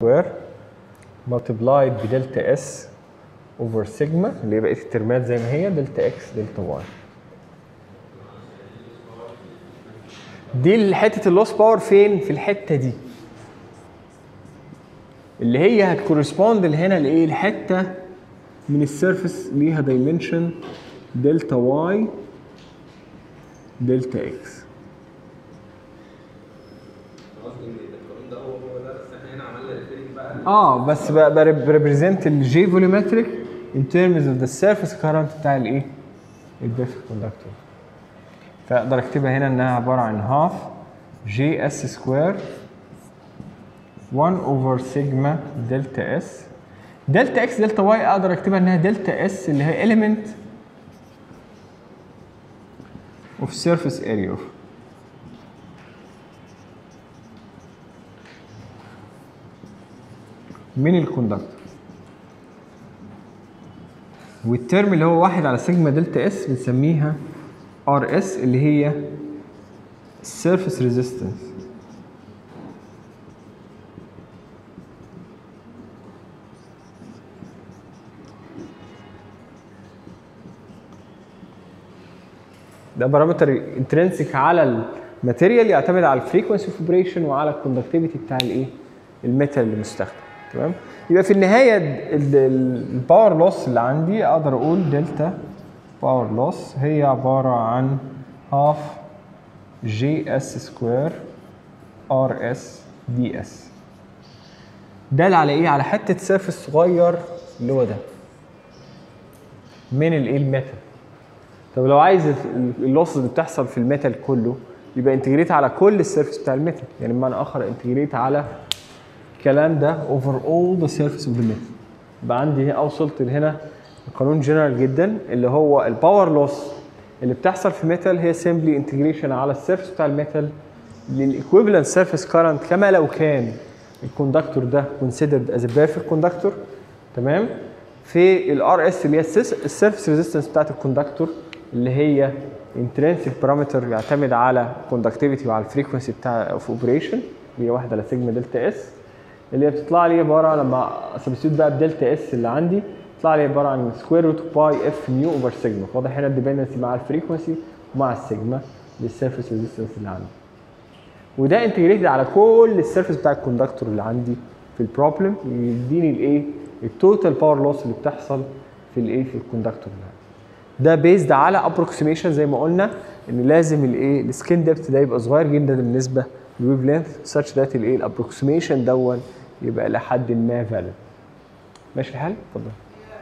سكوير مالتبلايد بدلتا اس اوفر سيجما اللي هي بقيه الترمات زي ما هي دلتا اكس دلتا واي دي حته اللوس باور فين في الحته دي اللي هي هتكورسبوند هنا لايه الحته من السيرفيس ليها دايمنشن دلتا واي دلتا اكس قصدي ان القانون ده هو هو ده بس احنا هنا عملنا ريفيرنج بقى اه بس بريبريزنت الجي فوليومتريك ان ترمز اوف ذا سيرفيس كارنت بتاع الايه؟ البيرفكت كوندكتور فاقدر اكتبها هنا انها عباره عن هاف جي اس سكوير 1 اوفر سيجما دلتا اس دلتا اكس دلتا واي اقدر اكتبها انها دلتا اس اللي هي element of surface area من الكوندكتور والترم اللي هو واحد على سيجما دلتا اس بنسميها ار اس اللي هي surface resistance ده بارامتر انترنسك على الماتيريال يعتمد على الفريكونسي اوف اوبريشن وعلى الكوندكتيفيتي بتاع الايه الميتال اللي مستخدم تمام يبقى في النهايه الباور لوس اللي عندي اقدر اقول دلتا باور لوس هي عباره عن هاف جي اس سكوير ار اس دي اس دال على ايه على حته سيرفس صغير اللي هو ده من الايه الميتال طب لو عايز اللوس اللي بتحصل في الميتال كله يبقى انتجريت على كل السيرفيس بتاع الميتال يعني بمعنى اخر انتجريت على الكلام ده اوفر اول ذا سيرفيس اوف ذا ميتال يبقى عندي هنا وصلت لهنا قانون جنرال جدا اللي هو الباور لوس اللي بتحصل في ميتال هي سيمبلي انتجريشن على السيرفيس بتاع الميتال للايكويفالنت سيرفيس كارنت كما لو كان الكوندكتور ده كونسيدرد از بيرفكت كوندكتور تمام في الار اس اللي هي السيرفيس ريزيستنس بتاعت الكوندكتور اللي هي انترنسك بارامتر يعتمد على الكوندكتيفيتي وعلى الفريكونسي بتاع اوف اوبريشن اللي هي واحده على سيجما دلتا اس اللي هي بتطلع لي عباره لما سبستيوت بقى بدلتا اس اللي عندي تطلع لي عباره عن سكوير روت باي اف نيو اوفر سيجما واضح هنا الديبندنسي مع الفريكونسي ومع السيجما للسيرفيس ريزيستنس اللي عندي وده انتجريتد على كل السيرفيس بتاع الكوندكتور اللي عندي في البروبلم يديني الايه التوتال باور لوس اللي بتحصل في الايه في الكوندكتور ده ده بيزد على ابروكسيميشن زي ما قلنا ان لازم الايه السكين ديبث ده يبقى صغير جدا بالنسبه للويف لينث ساتش ذات الايه الابروكسيميشن دون يبقى لحد ما فاليد ماشي الحال؟ اتفضل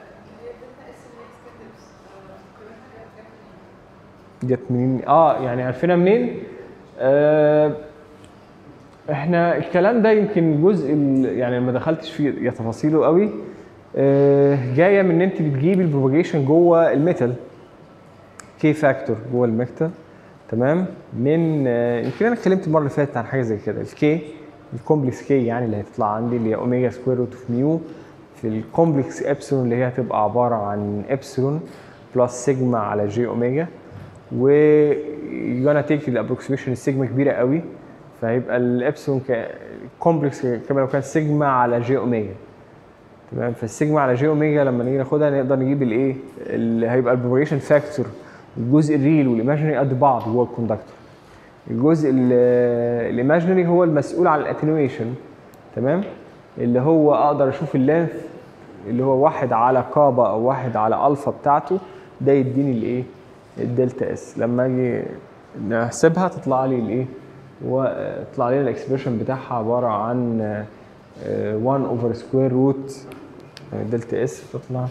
جت منين؟ اه يعني عارفينها منين؟ آه احنا الكلام ده يمكن جزء ال- يعني ما دخلتش فيه تفاصيله قوي آه جايه من ان انت بتجيبي البروباجيشن جوه الميتال كي فاكتور جوه الميتال تمام من آه، يمكن انا اتكلمت المره اللي فاتت عن حاجه زي كده الكي الكومبلكس كي يعني اللي هتطلع عندي اللي هي اوميجا سكوير روت اوف ميو في الكومبلكس ابسلون اللي هي هتبقى عباره عن ابسلون بلس سيجما على جي اوميجا و يونا تيك الابروكسيميشن السيجما كبيره قوي فهيبقى الابسلون كومبلكس كما لو كان سيجما على جي اوميجا تمام فالسيجما على جي اوميجا لما نيجي ناخدها نقدر نجيب الايه اللي هيبقى البروباجيشن فاكتور الجزء الريل والايماجينري قد بعض جوه الكوندكتور الجزء الايماجينري هو المسؤول عن الاتنويشن تمام اللي هو اقدر اشوف اللينث اللي هو واحد على كابا او واحد على الفا بتاعته ده يديني الايه الدلتا اس لما اجي نحسبها تطلع لي الايه وطلع لنا الاكسبريشن بتاعها عباره عن آه، 1 اوفر سكوير روت دلتا اس تطلع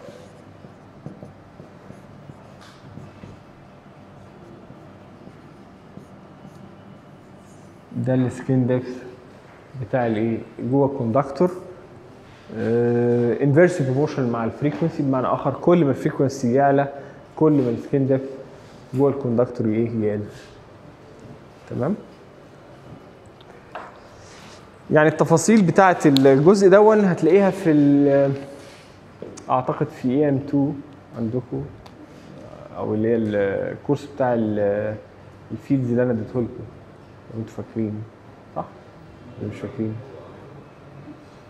ده السكين ديبث بتاع الايه جوه الكوندكتور انفيرس بروبورشن مع الفريكونسي بمعنى اخر كل ما الفريكونسي يعلى كل ما السكين ديبث جوه الكوندكتور ايه يقل تمام يعني التفاصيل بتاعه الجزء دون هتلاقيها في ال- اعتقد في اي ام 2 عندكم او اللي هي الكورس بتاع ال- الفيلدز اللي انا اديته لكم لو انتوا فاكرين صح؟ ولا مش فاكرين؟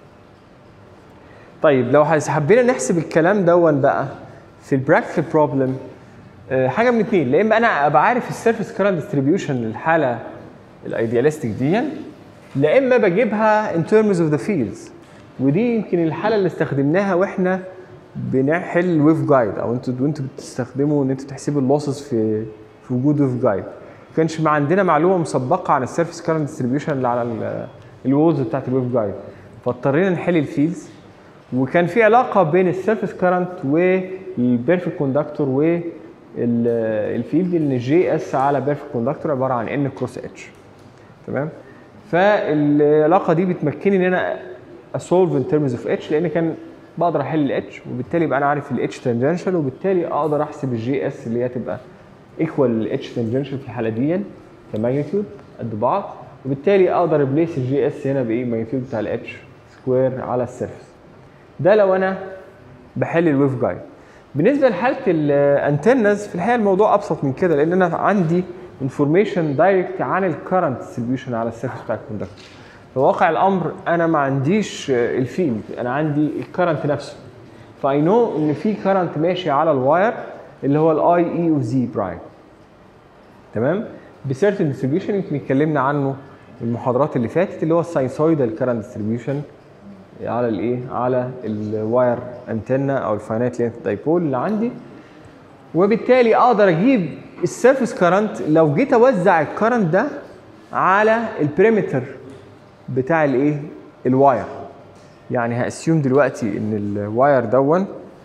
طيب لو عايز- حبينا نحسب الكلام دون بقى في البراكتيكال بروبلم حاجه من اتنين لا اما انا ابقى عارف السيرفيس كارنت ديستريبيوشن للحاله الايدياليستيك دي لا اما بجيبها ان ترمز اوف ذا فيلدز ودي يمكن الحاله اللي استخدمناها واحنا بنحل ويف جايد او انتوا وانتوا بتستخدموا ان انتوا تحسبوا اللوسز في في وجود ويف جايد ما كانش ما عندنا معلومه مسبقه عن السيرفيس كارنت ديستريبيوشن اللي على الوولز بتاعت الويف جايد فاضطرينا نحل الفيلدز وكان في علاقه بين السيرفيس كارنت والبيرفكت كوندكتور والفيلد ان جي اس على بيرفكت كوندكتور عباره عن ان كروس اتش تمام فالعلاقه دي بتمكنني ان انا اسولف ان ترمز اوف اتش لان كان بقدر احل الاتش وبالتالي يبقى انا عارف الاتش تانجنشال وبالتالي اقدر احسب الجي اس اللي هي تبقى ايكوال الاتش تانجنشال في الحاله دي كماجنتيود قد بعض وبالتالي اقدر ابليس الجي اس هنا بايه ماجنتيود بتاع الاتش سكوير على السيرفس ده لو انا بحل الويف جايد بالنسبه لحاله الانتنز في الحقيقه الموضوع ابسط من كده لان انا عندي انفورميشن دايركت عن الكرنت ديستريبيوشن على السيرفس بتاع الكوندكتور في واقع الامر انا ما عنديش الفيلد انا عندي الكرنت نفسه فاي نو ان في كرنت ماشي على الواير اللي هو الاي اي اوف زي برايم تمام بسيرتن ديستريبيوشن يمكن اتكلمنا عنه في المحاضرات اللي فاتت اللي هو الساينسويدال كرنت ديستريبيوشن على الايه على الواير انتنا او الفاينايت لينث دايبول اللي عندي وبالتالي اقدر اجيب السيرفيس كرنت لو جيت اوزع الكرنت ده على البريمتر بتاع الايه الواير يعني هاسيوم دلوقتي ان الواير دون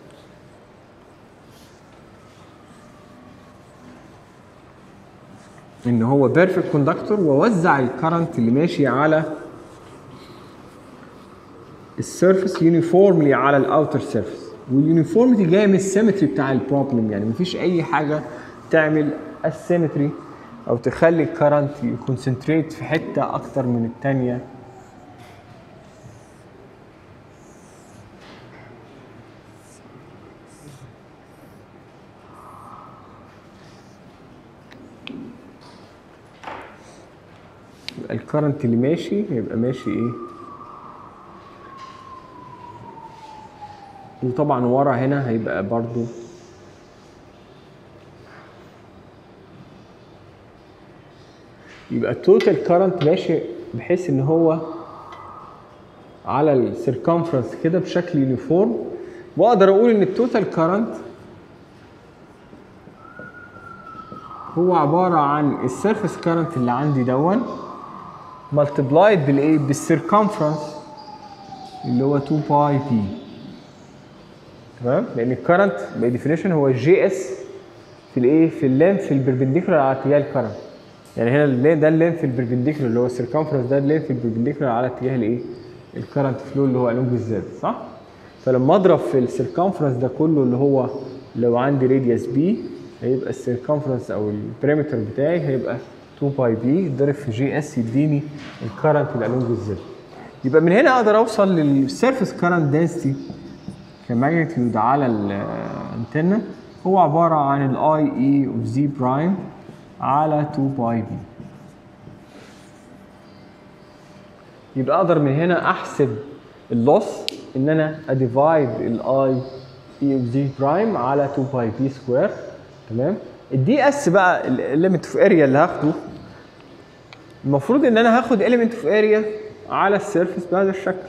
ان هو بيرفكت كوندكتور واوزع الكرنت اللي ماشي على السيرفيس يونيفورملي على الاوتر سيرفيس واليونيفورميتي جايه من السيمتري بتاع البروبلم يعني مفيش اي حاجه تعمل السيمتري او تخلي الكرنت يكونسنتريت في حته اكتر من الثانيه الكرنت اللي ماشي هيبقى ماشي ايه وطبعا ورا هنا هيبقى برضو يبقى التوتال كارنت ماشي بحيث ان هو على السيركمفرنس كده بشكل يونيفورم واقدر اقول ان التوتال كارنت هو عباره عن السيرفيس كارنت اللي عندي دون ملتبلايد بالايه بالسيركمفرنس اللي هو 2 باي بي تمام لان الكرنت باي ديفينيشن هو جي اس في الايه في اللينث البربنديكولار على اتجاه الكرنت يعني هنا اللين ده اللينث البربنديكولار اللي هو السيركمفرنس ده اللينث البربنديكولار على اتجاه الايه الكرنت فلو اللي هو الونج الزد صح فلما اضرب في السيركمفرنس ده كله اللي هو لو عندي راديوس بي هيبقى السيركمفرنس او البريمتر بتاعي هيبقى 2 باي بي ضرب في جي اس يديني الكرنت اللي الونج الزد يبقى من هنا اقدر اوصل للسيرفيس كرنت دنسيتي كماجنتيود على الانتنة هو عبارة عن الاي اي اوف زي برايم على 2 باي بي يبقى اقدر من هنا احسب اللوس ان انا اديفايد الاي اي اوف زي برايم على 2 باي بي سكوير تمام الدي اس بقى الليميت اوف اريا اللي هاخده المفروض ان انا هاخد element اوف اريا على السيرفيس بهذا الشكل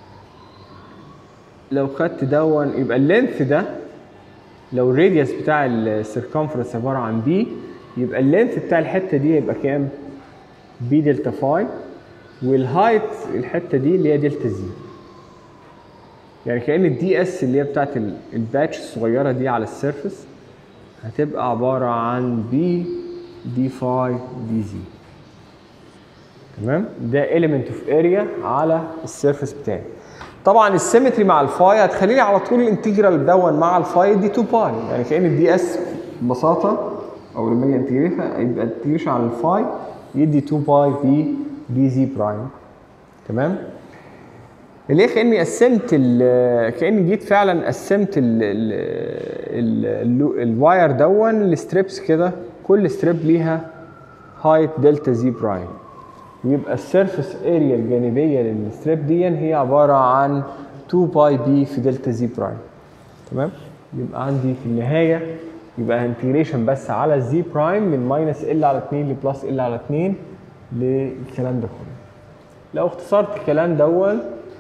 لو خدت دون يبقى اللينث ده لو الراديوس بتاع السيركمفرنس عباره عن بي يبقى اللينث بتاع الحته دي يبقى كام؟ بي دلتا فاي والهايت الحته دي اللي هي دلتا زي يعني كان الدي اس اللي هي بتاعت الباتش الصغيره دي على السيرفيس هتبقى عباره عن بي دي فاي دي زي تمام ده element اوف اريا على السيرفيس بتاعي طبعا السيمتري مع الفاي هتخليني على طول الانتجرال دون مع الفاي دي 2 باي يعني كان الدي اس ببساطه او لما اجي انتجريتها يبقى انتجريشن على الفاي يدي 2 باي في دي زي برايم تمام اللي كاني قسمت كاني جيت فعلا قسمت ال ال ال الواير دون لستريبس كده كل ستريب ليها هايت دلتا زي برايم يبقى السيرفيس اريا الجانبيه للستريب دي هي عباره عن 2 باي بي في دلتا زي برايم تمام يبقى عندي في النهايه يبقى انتجريشن بس على الزي برايم من ماينس ال على 2 لبلس ال على 2 للكلام ده كله لو اختصرت الكلام دون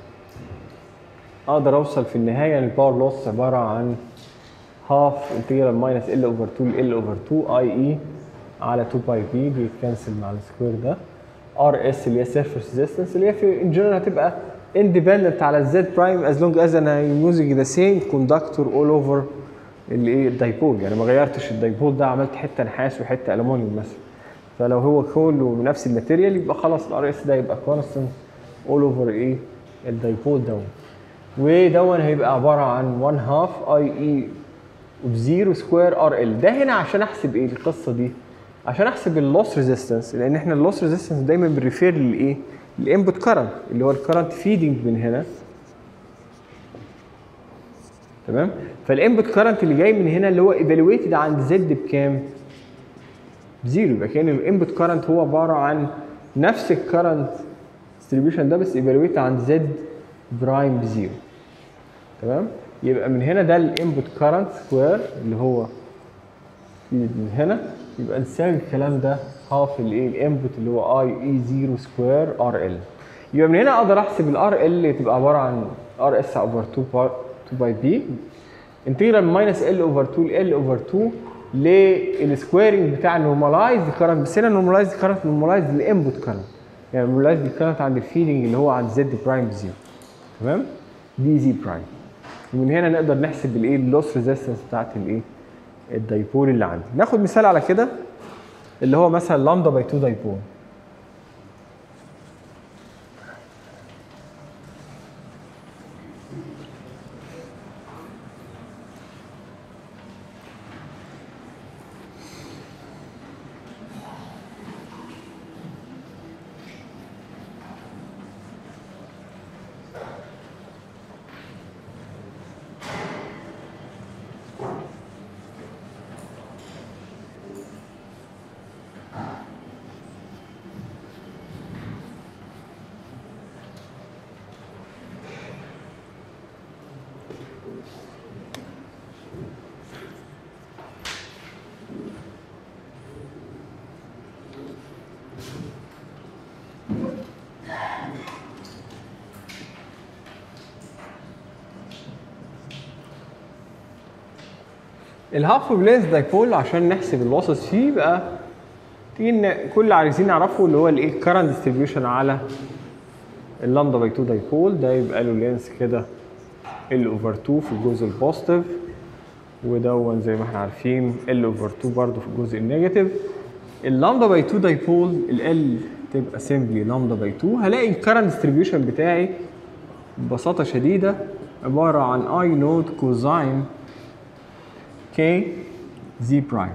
اقدر اوصل في النهايه ان الباور لوس عباره عن هاف انتجرال ماينس ال اوفر 2 ل ال اوفر 2 اي اي على 2 باي بي بيتكنسل مع السكوير ده ار اس اللي هي سيرفيس ريزيستنس اللي هي في ان جنرال هتبقى اندبندنت على الزد برايم از لونج از انا يوزنج ذا سيم كوندكتور اول اوفر الايه الدايبول يعني ما غيرتش الدايبول ده عملت حته نحاس وحته الومنيوم مثلا فلو هو كله نفس الماتيريال يبقى خلاص الار اس ده يبقى كونستنت اول اوفر ايه الدايبول دون ودون هيبقى عباره عن 1 هاف اي اي اوف 0 سكوير ار ال ده هنا عشان احسب ايه القصه دي عشان احسب اللوس ريزيستنس لان احنا اللوس ريزيستنس دايما بنريفير للايه الانبوت كارنت اللي هو الكارنت فيدنج من هنا تمام فالانبوت كارنت اللي جاي من هنا اللي هو ايفالويتد عند زد بكام بزيرو يبقى كان الانبوت كارنت هو عباره عن نفس الكارنت ديستريبيوشن ده بس ايفالويت عند زد برايم بزيرو تمام يبقى من هنا ده الانبوت كارنت سكوير اللي هو من هنا يبقى نساوي الكلام ده هاف الايه الانبوت اللي هو اي اي 0 سكوير ار ال يبقى من هنا اقدر احسب الار ال اللي تبقى عباره عن ار اس اوفر 2 باي 2 باي بي انتجرال ماينس ال اوفر 2 ال اوفر 2 للسكويرنج بتاع النورماليزد كارنت بس هنا النورماليزد كارنت نورماليزد للانبوت كارنت يعني النورماليزد كارنت عند الفيدنج اللي هو عند زد برايم بزيرو تمام دي زي برايم ومن هنا نقدر نحسب الايه اللوس ريزيستنس بتاعت الايه الدايبول اللي عندي ناخد مثال على كده اللي هو مثلا لامدا باي 2 دايبول الهاف بلينز دايبول عشان نحسب اللوسز فيه يبقى تيجي ن- كل اللي عايزين نعرفه اللي هو الايه الكرنت ديستريبيوشن على اللامدا باي 2 دايبول ده يبقى له لينس كده ال اوفر 2 في الجزء البوزيتيف ودون زي ما احنا عارفين ال اوفر 2 برضه في الجزء النيجاتيف اللامدا باي 2 دايبول ال تبقى سيمبلي لامدا باي 2 هلاقي الكرنت ديستريبيوشن بتاعي ببساطه شديده عباره عن اي نود كوزاين كي زي برايم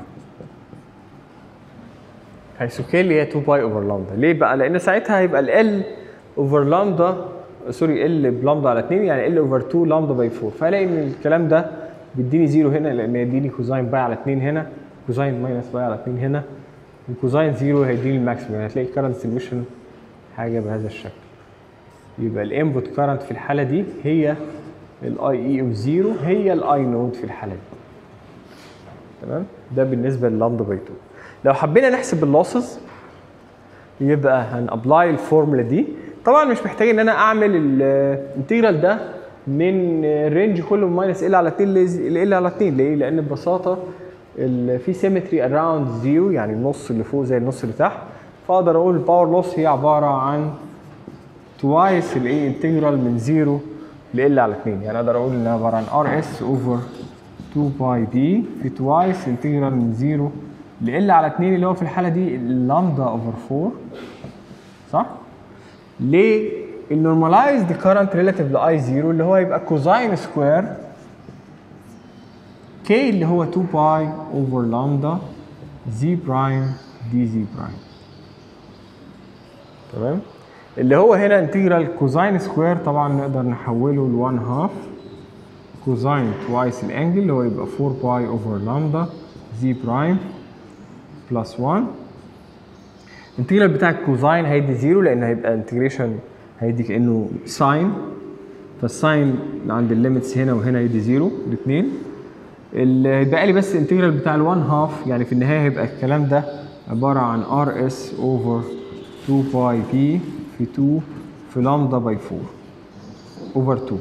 حيث كي اللي هي 2 باي اوفر لامدا ليه بقى لان ساعتها هيبقى ال اوفر لامدا سوري ال بلامدا على 2 يعني ال اوفر 2 لامدا باي 4 فهلاقي ان الكلام ده بيديني زيرو هنا لان هيديني كوزاين باي على 2 هنا كوزاين ماينس باي على 2 هنا وكوزاين زيرو هيديني الماكسيمم يعني هتلاقي الكرنت سوليوشن حاجه بهذا الشكل يبقى الانبوت كرنت في الحاله دي هي الاي اي اوف زيرو هي الاي نود في الحاله دي تمام ده بالنسبه للامدا باي 2 لو حبينا نحسب اللوسز يبقى هنابلاي الفورمولا دي طبعا مش محتاج ان انا اعمل الانتجرال ده من الرينج كله من ماينس ال على 2 ل ال على 2 ليه؟ لان ببساطه ال- في سيمتري اراوند زيرو يعني النص اللي فوق زي النص اللي تحت فاقدر اقول الباور لوس هي عباره عن توايس الايه انتجرال من 0 ل ال على 2 يعني اقدر اقول انها عباره عن ار اس اوفر 2 باي بي في توايس انتجرال من 0 ل ال على 2 اللي هو في الحاله دي اللامدا اوفر 4 صح؟ ليه؟ النورماليزد كارنت ريلاتيف لاي 0 اللي هو يبقى كوزاين سكوير كي اللي هو 2 باي اوفر لامدا زي برايم دي زي برايم تمام؟ اللي هو هنا انتجرال كوزاين سكوير طبعا نقدر نحوله ل 1 هاف كوزاين توايس الانجل اللي هو يبقى 4 باي اوفر لامدا زي برايم بلس 1 الانتجرال بتاع الكوزاين هيدي زيرو لان هيبقى انتجريشن هيدي كانه ساين فالساين عند الليميتس هنا وهنا يدي زيرو الاثنين اللي هيبقى لي بس الانتجرال بتاع ال1 هاف يعني في النهايه هيبقى الكلام ده عباره عن ار اس اوفر 2 باي بي في 2 في لامدا باي 4 اوفر 2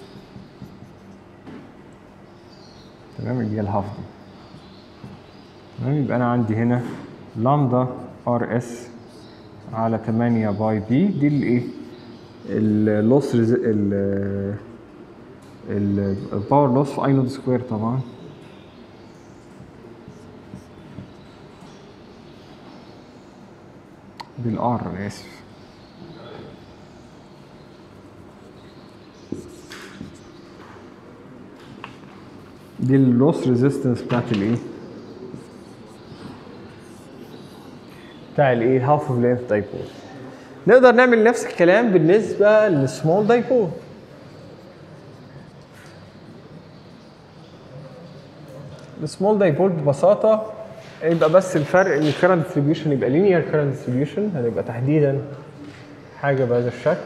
تمام اللي هي الهاف دي تمام يبقى انا عندي هنا لامدا ار اس على 8 باي بي دي الايه اللوس ال الباور لوس في اي نود سكوير طبعا بالار انا اسف دي اللوس ريزيستنس بتاعت الايه بتاع الايه هاف اوف لينث دايبول نقدر نعمل نفس الكلام بالنسبه للسمول دايبول السمول دايبول ببساطه يبقى بس الفرق ان الكرنت ديستريبيوشن يبقى لينير كرنت ديستريبيوشن هنبقى تحديدا حاجه بهذا الشكل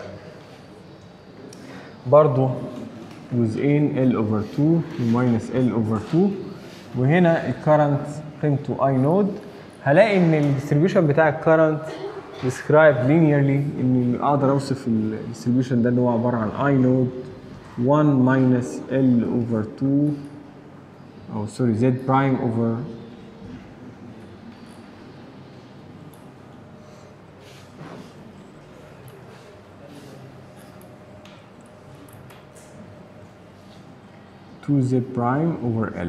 برضو جزئين ال اوفر 2 وماينس ال اوفر 2 وهنا الكرنت قيمته اي نود هلاقي ان الديستريبيوشن بتاع الكرنت ديسكرايب لينيرلي ان اقدر اوصف الديستريبيوشن ده ان هو عباره عن اي نود 1 ماينس ال اوفر 2 او سوري زد برايم اوفر تو زد برايم اوفر ال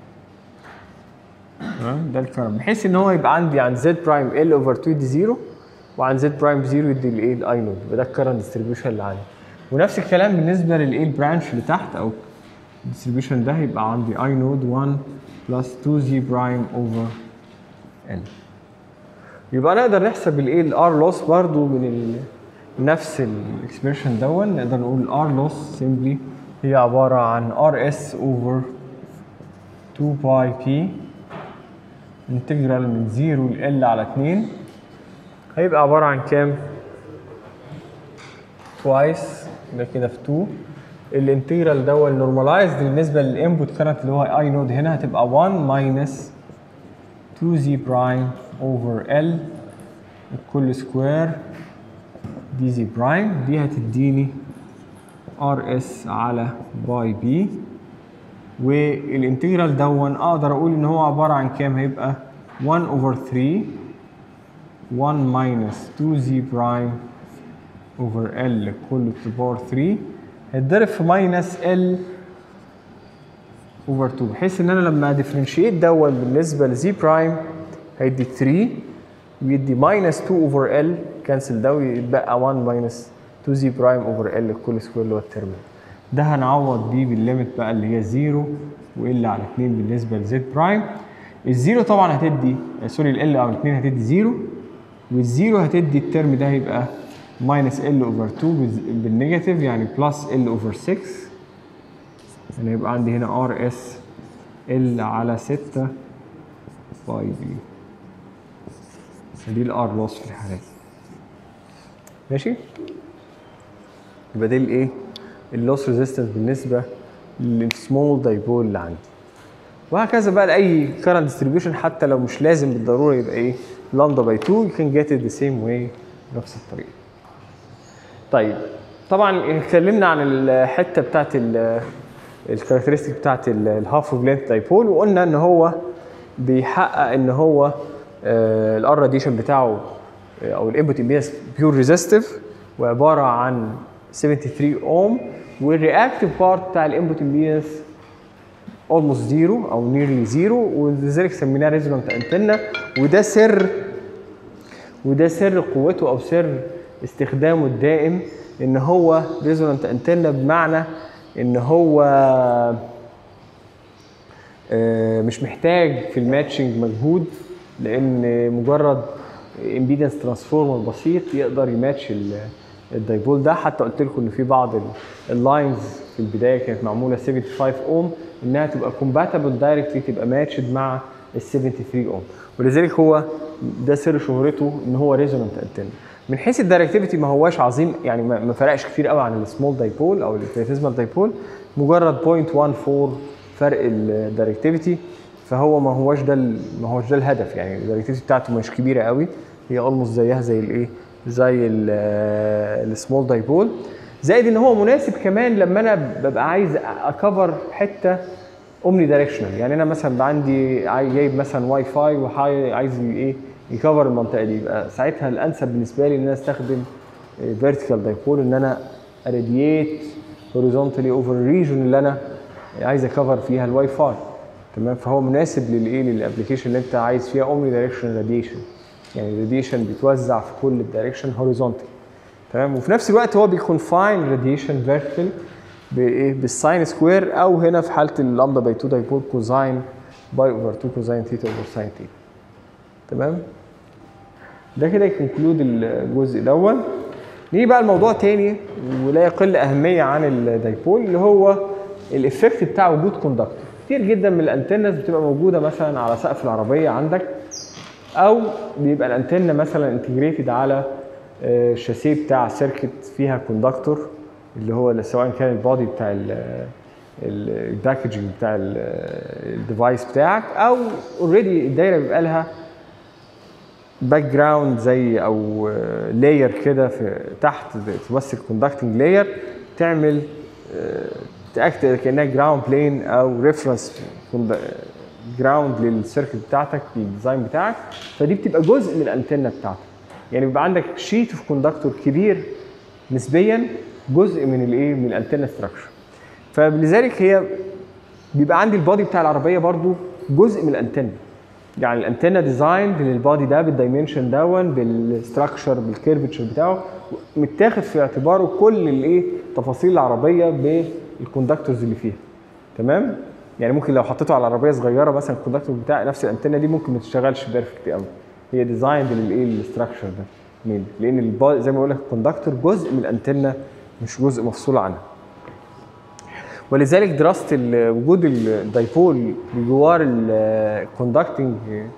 تمام ده الكلام بحيث ان هو يبقى عندي عن زد برايم ال اوفر 2 دي زيرو وعن زد برايم زيرو يدي الايه الاي نود يبقى ده الكرنت ديستريبيوشن اللي عندي ونفس الكلام بالنسبه للايه البرانش اللي تحت او الديستريبيوشن ده هيبقى عندي اي نود 1 بلس 2 زي برايم اوفر ال يبقى نقدر نحسب الايه الار لوس برضو من ال نفس الاكسبريشن دون نقدر نقول الار لوس سيمبلي هي عباره عن ار اس اوفر 2 باي بي انتجرال من 0 ل L على 2 هيبقى عبارة عن كام؟ توايس ده كده في 2 الانتجرال ده نورماليزد بالنسبة للانبوت كارنت اللي هو اي نود هنا هتبقى 1 ماينس 2 زي برايم اوفر ال الكل سكوير دي زي برايم دي هتديني ار اس على باي بي والانتجرال دون اقدر اقول ان هو عباره عن كام هيبقى 1 اوفر 3 1 ماينس 2 زي برايم اوفر ال كله تو باور 3 هيتضرب في ماينس ال اوفر 2 بحيث ان انا لما ديفرنشيت دون بالنسبه لزي برايم هيدي 3 ويدي ماينس 2 اوفر ال كانسل ده ويتبقى 1 ماينس 2 زي برايم اوفر ال كل سكوير اللي هو الترم ده هنعوض بيه بالليميت بقى اللي هي 0 وال على 2 بالنسبه لزد برايم الزيرو طبعا هتدي سوري ال على 2 هتدي 0 والزيرو هتدي الترم ده هيبقى ماينس ال اوفر 2 بالنيجاتيف يعني بلس ال اوفر 6 يعني يبقى عندي هنا ار اس ال على 6 باي بي دي الار لوس في الحالة دي ماشي يبقى دي الايه اللوس ريزيستنس بالنسبه للسمول دايبول اللي عندي وهكذا بقى لاي كارنت ديستريبيوشن حتى لو مش لازم بالضروره يبقى ايه لامدا باي 2 you can get it the same way نفس الطريقه طيب طبعا اتكلمنا عن الحته بتاعت الكاركترستيك بتاعت الهاف اوف لينث دايبول وقلنا ان هو بيحقق ان هو الار راديشن بتاعه او الانبوت امبيدنس بيور ريزيستيف وعباره عن 73 اوم والرياكتيف بارت بتاع الانبوت امبيدنس اولموست زيرو او نيرلي زيرو ولذلك سميناه ريزونانت انتنا وده سر وده سر قوته او سر استخدامه الدائم ان هو ريزونانت انتنا بمعنى ان هو مش محتاج في الماتشنج مجهود لان مجرد امبيدنس ترانسفورمر بسيط يقدر يماتش الدايبول ده حتى قلت لكم ان في بعض اللاينز في البدايه كانت معموله 75 اوم انها تبقى كومباتبل دايركتلي تبقى ماتشد مع ال 73 اوم ولذلك هو ده سر شهرته ان هو ريزونانت انتنا من حيث الدايركتيفيتي ما هواش عظيم يعني ما ما فرقش كتير قوي عن السمول دايبول او الانفينيتيزمال دايبول مجرد 0.14 فرق الدايركتيفيتي فهو ما هواش ده ال- ما هوش ده الهدف يعني الدايركتيفيتي بتاعته مش كبيره قوي هي اولموست زيها زي الايه زي السمول دايبول زائد ان هو مناسب كمان لما انا ببقى عايز اكفر حته اومني دايركشنال يعني انا مثلا بقى عندي عاي- جايب مثلا واي فاي وعايز ايه يكفر المنطقه دي يبقى ساعتها الانسب بالنسبه لي ان انا استخدم فيرتيكال دايبول ان انا ارادييت هوريزونتالي اوفر الريجن اللي انا عايز اكفر فيها الواي فاي تمام فهو مناسب للايه للابلكيشن اللي انت عايز فيها اومني دايركشن راديشن يعني الراديشن بيتوزع في كل الدايركشن هوريزونتالي تمام وفي نفس الوقت هو بيكونفاين راديشن فيرتيكال بايه بالساين سكوير او هنا في حاله اللامدا باي 2 دايبول كوزاين باي اوفر 2 كوزاين ثيتا اوفر ساين ثيتا تمام ده كده يكونكلود الجزء الاول نيجي بقى الموضوع تاني ولا يقل اهميه عن الدايبول اللي هو الافكت بتاع وجود كوندكتور كتير جدا من الانتنز بتبقى موجوده مثلا على سقف العربيه عندك او بيبقى الانتنه مثلا انتجريتد على آه، الشاسيه بتاع سيركت فيها كوندكتور اللي هو سواء كان البادي بتاع الباكجنج بتاع الديفايس بتاعك او اوريدي الدايره بيبقى لها باك جراوند زي او لاير كده في تحت تمثل كوندكتنج لاير تعمل تاكت كانها جراوند بلين او ريفرنس جراوند للسيركت بتاعتك للديزاين بتاعك فدي بتبقى جزء من الانتنه بتاعتك يعني بيبقى عندك شيت اوف كوندكتور كبير نسبيا جزء من الايه من الانتنه ستراكشر فلذلك هي بيبقى عندي البادي بتاع العربيه برضو جزء من الانتنه يعني الانتنه ديزاين للبادي ده بالدايمنشن دون بالستراكشر بالكيرفتشر بتاعه متاخد في اعتباره كل الايه تفاصيل العربيه بالكوندكتورز اللي فيها تمام يعني ممكن لو حطيته على عربيه صغيره مثلا الكوندكتور بتاع نفس الانتنه دي ممكن ما تشتغلش بيرفكت قوي هي ديزاين للايه الاستراكشر ده مين لان البا- زي ما بقول لك الكوندكتور جزء من الانتنه مش جزء مفصول عنها ولذلك دراسه ال- وجود الدايبول بجوار الكوندكتنج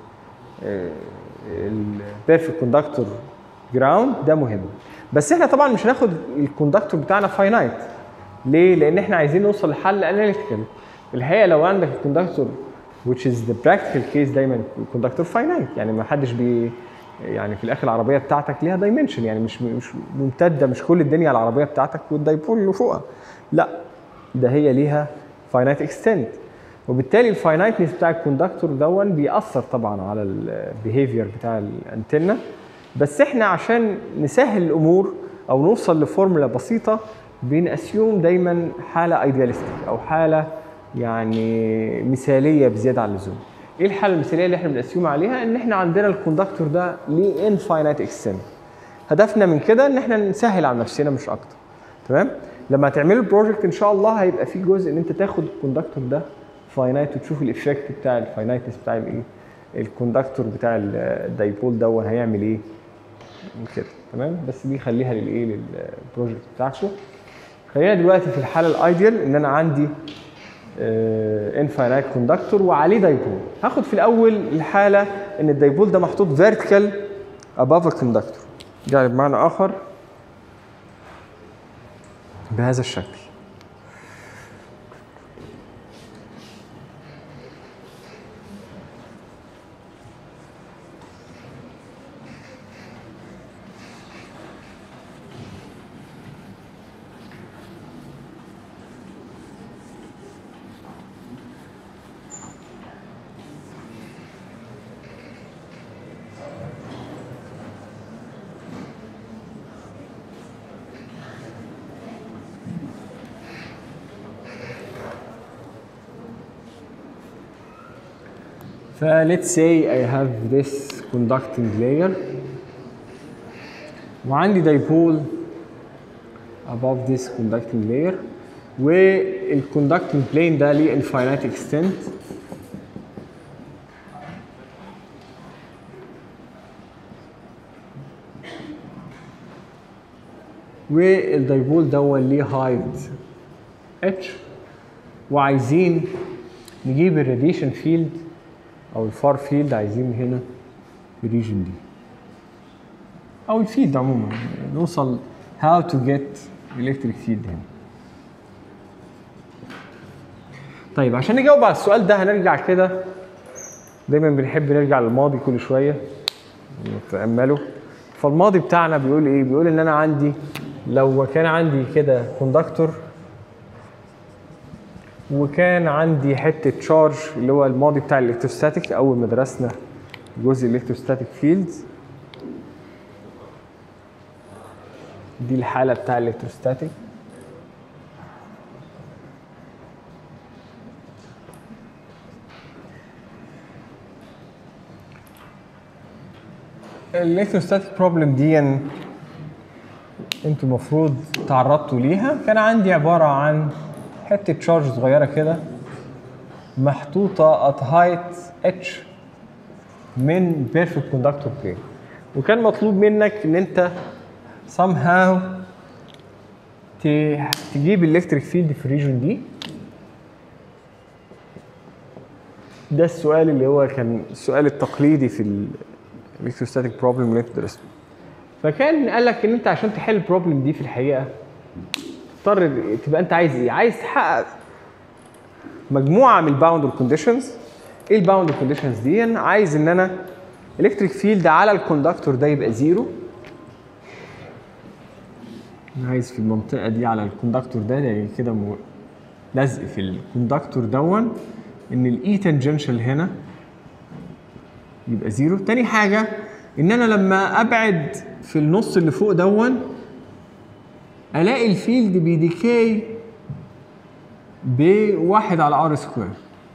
البيرفكت كوندكتور جراوند ده مهم بس احنا طبعا مش هناخد الكوندكتور بتاعنا فاينايت ليه؟ لان احنا عايزين نوصل لحل اناليتيكال الحقيقه لو عندك الكوندكتور which is the practical case دايما الكوندكتور فاينايت يعني ما حدش بي يعني في الاخر العربيه بتاعتك ليها دايمنشن يعني مش مش ممتده مش كل الدنيا على العربيه بتاعتك والدايبول اللي فوقها لا ده هي ليها فاينايت اكستنت وبالتالي الفاينايتنس بتاع الكوندكتور دون بيأثر طبعا على البيهيفير بتاع الانتنه بس احنا عشان نسهل الامور او نوصل لفورمولا بسيطه بنأسيوم دايما حاله ايدياليستيك او حاله يعني مثاليه بزياده عن اللزوم. ايه الحاله المثاليه اللي احنا بنأسيوم عليها؟ ان احنا عندنا الكوندكتور ده ليه انفاينايت اكستنت. هدفنا من كده ان احنا نسهل على نفسنا مش اكتر. تمام؟ لما هتعملوا البروجكت ان شاء الله هيبقى في جزء ان انت تاخد الكوندكتور ده فاينايت وتشوف الايفكت بتاع الفاينايتنس بتاع الايه؟ الكوندكتور بتاع الدايبول دون هيعمل ايه؟ كده تمام بس دي خليها للايه للبروجكت بتاعكم خلينا دلوقتي في الحاله الايديال ان انا عندي انفاينايت كوندكتور وعليه دايبول هاخد في الاول الحاله ان الدايبول ده محطوط فيرتيكال اباف الكوندكتور يعني بمعنى اخر بهذا الشكل ف let's say I have this conducting layer وعندي dipole above this conducting layer والconducting plane ده ليه infinite extent والدايبول ده ليه هايت اتش وعايزين نجيب الراديشن فيلد او الفار فيلد عايزين هنا في الريجن دي او الفيلد عموما نوصل how to get electric field هنا طيب عشان نجاوب على السؤال ده هنرجع كده دايما بنحب نرجع للماضي كل شويه نتامله فالماضي بتاعنا بيقول ايه بيقول ان انا عندي لو كان عندي كده كوندكتور وكان عندي حته تشارج اللي هو الماضي بتاع الالكتروستاتيك اول ما درسنا جزء الالكتروستاتيك فيلدز دي الحاله بتاع الالكتروستاتيك الالكتروستاتيك بروبلم دي انتوا المفروض تعرضتوا ليها كان عندي عباره عن حته تشارج صغيره كده محطوطه at height h من بيرفكت كوندكتور بلين وكان مطلوب منك ان انت somehow ت- تجيب الالكتريك فيلد في الريجون دي ده السؤال اللي هو كان السؤال التقليدي في الالكتروستاتيك بروبلم اللي انت درسته فكان قال لك ان انت عشان تحل البروبلم دي في الحقيقه تضطر تبقى انت عايز ايه؟ عايز تحقق مجموعه من الباوندر كونديشنز ايه الباوندر كونديشنز دي؟ عايز ان انا الكتريك فيلد على الكوندكتور ده يبقى زيرو انا عايز في المنطقه دي على الكوندكتور ده يعني كده م- لزق في الكوندكتور دون ان الاي تانجنشال هنا يبقى زيرو تاني حاجه ان انا لما ابعد في النص اللي فوق دون الاقي الفيلد بيديكاي بواحد على ار سكوير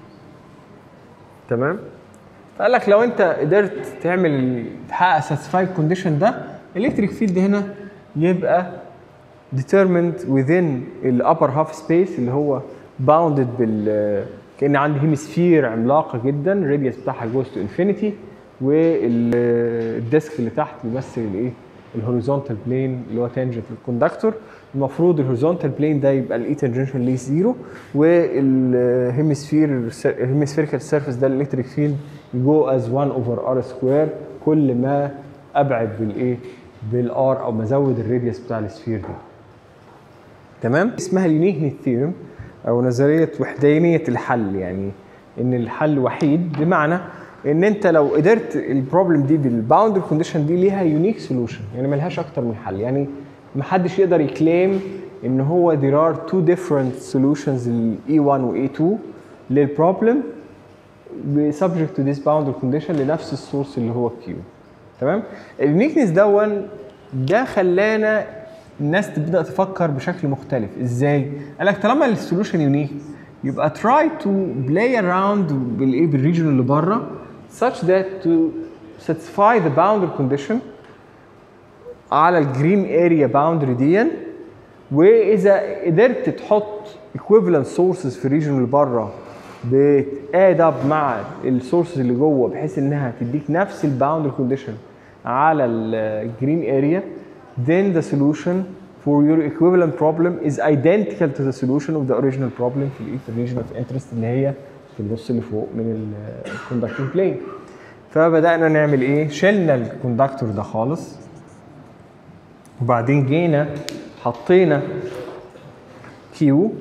تمام فقال لك لو انت قدرت تعمل تحقق ساتسفايد كونديشن ده الالكتريك فيلد هنا يبقى determined within ال upper half space اللي هو bounded بال كان عندي هيمسفير عملاقه جدا الراديوس بتاعها جوز تو انفينيتي والديسك اللي تحت بيمثل الايه الهوريزونتال بلين اللي هو تانجنت للكوندكتور المفروض الهوريزونتال بلين ده يبقى الاي تانجنشال ليه زيرو والهيمسفير الهيمسفيريكال سيرفيس ده الالكتريك فيلد يجو از 1 اوفر ار سكوير كل ما ابعد بالايه بالار او مزود الراديوس بتاع السفير دي تمام اسمها اليونيكنس ثيورم او نظريه وحدانيه الحل يعني ان الحل وحيد بمعنى ان انت لو قدرت البروبلم دي بالباوندر كونديشن دي ليها يونيك سولوشن يعني ملهاش اكتر من حل يعني محدش يقدر يكليم ان هو there are two different solutions ال E1 و E2 للبروبلم subject to this boundary condition لنفس السورس اللي هو Q تمام اليونيكنس دون ده خلانا الناس تبدا تفكر بشكل مختلف ازاي قال لك طالما السولوشن يونيك يبقى try to play around بالايه بالريجن اللي بره such that to satisfy the boundary condition على الجرين اريا باوندري دي واذا قدرت تحط equivalent sources في الريجن اللي بره بتاد اب مع السورسز اللي جوه بحيث انها تديك نفس الباوندري كونديشن على الجرين اريا then the solution for your equivalent problem is identical to the solution of the original problem في ال region of interest اللي هي في النص اللي فوق من الكوندكتور بلين فبدانا نعمل ايه شلنا الكوندكتور ده خالص وبعدين جينا حطينا كيو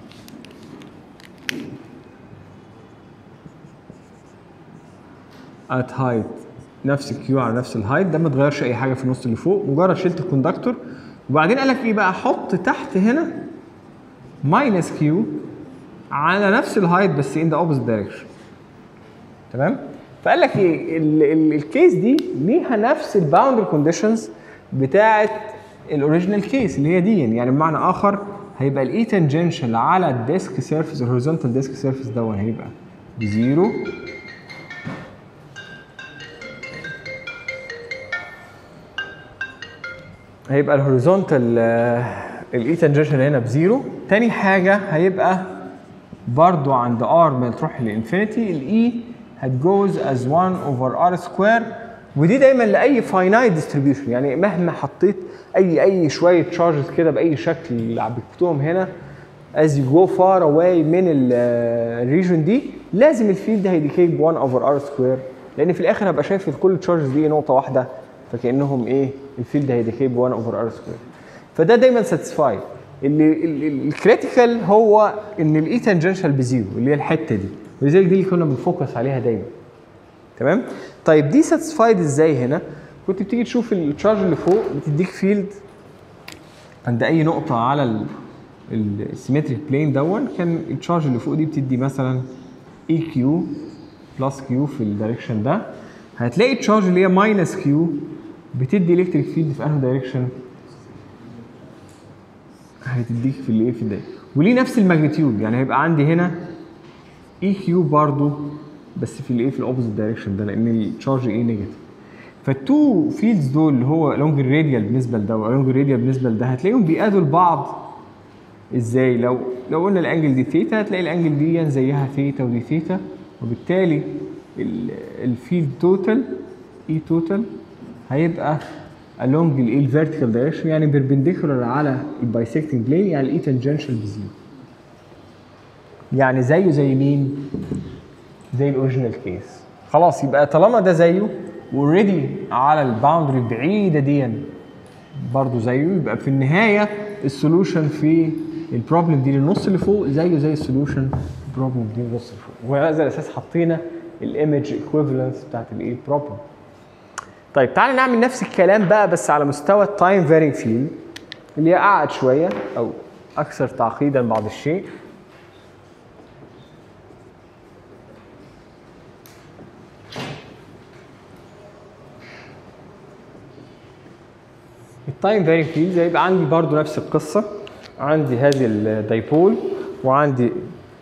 at height نفس الكيو على نفس الهايت ده ما اتغيرش اي حاجه في النص اللي فوق مجرد شلت الكوندكتور وبعدين قال لك ايه بقى حط تحت هنا ماينس كيو على نفس الهايت بس ان ذا اوبوزيت دايركشن تمام فقال لك ايه ال- ال- الكيس دي ليها نفس الباوندري كونديشنز بتاعه الاوريجينال كيس اللي هي دي يعني بمعنى اخر هيبقى الاي تانجنشال على الديسك سيرفيس الهوريزونتال ديسك سيرفيس ده هيبقى بزيرو هيبقى الهوريزونتال الاي تانجنشال هنا بزيرو تاني حاجه هيبقى برضو عند ار ما تروح للانفينيتي الاي هتجوز از 1 اوفر ار سكوير ودي دايما لاي فاينايت ديستريبيوشن يعني مهما حطيت اي اي شويه تشارجز كده باي شكل بتحطهم هنا as you go far away من الريجن دي لازم الفيلد هيديكي ب 1 اوفر ار سكوير لان في الاخر هبقى شايف كل التشارجز دي نقطه واحده فكانهم ايه الفيلد هيديكي ب 1 اوفر ار سكوير فده دايما ساتسفايد اللي الكريتيكال هو ان الاي تانجنشال بزيرو اللي هي الحته دي ولذلك دي اللي كنا بنفوكس عليها دايما تمام طيب دي ساتسفايد ازاي هنا كنت بتيجي تشوف التشارج اللي فوق بتديك فيلد عند اي نقطه على السيمتريك بلين دون كان التشارج اللي فوق دي بتدي مثلا اي كيو بلس كيو في الدايركشن ده هتلاقي التشارج اللي هي ماينس كيو بتدي الكتريك فيلد في انهي دايركشن هتديك في الايه في ده وليه نفس الماجنتيود يعني هيبقى عندي هنا اي كيو برضو بس في الايه في الاوبوزيت دايركشن ده لان التشارج ايه نيجاتيف فالتو فيلدز دول اللي هو لونج الراديال بالنسبه لده ولونج الراديال بالنسبه لده هتلاقيهم بيقادوا لبعض ازاي لو لو قلنا الانجل دي ثيتا هتلاقي الانجل دي زيها ثيتا ودي ثيتا وبالتالي الفيلد توتال اي توتال هيبقى along الايه الفيرتيكال دايركشن يعني بيربنديكولار على البايسكتنج بلين يعني الاي تانجنشال بزيرو يعني زيه زي مين؟ زي الاوريجينال كيس خلاص يبقى طالما ده زيه واوريدي على الباوندري بعيده دي برضه زيه يبقى في النهايه السولوشن في البروبلم دي للنص اللي فوق زيه زي السولوشن البروبلم دي للنص اللي فوق وعلى هذا الاساس حطينا الايمج ايكويفالنس بتاعت الايه بروبلم طيب تعالى نعمل نفس الكلام بقى بس على مستوى التايم فارينج فيلد اللي هي اعقد شويه او اكثر تعقيدا بعض الشيء التايم فارينج فيلد هيبقى عندي برضو نفس القصه عندي هذه الدايبول وعندي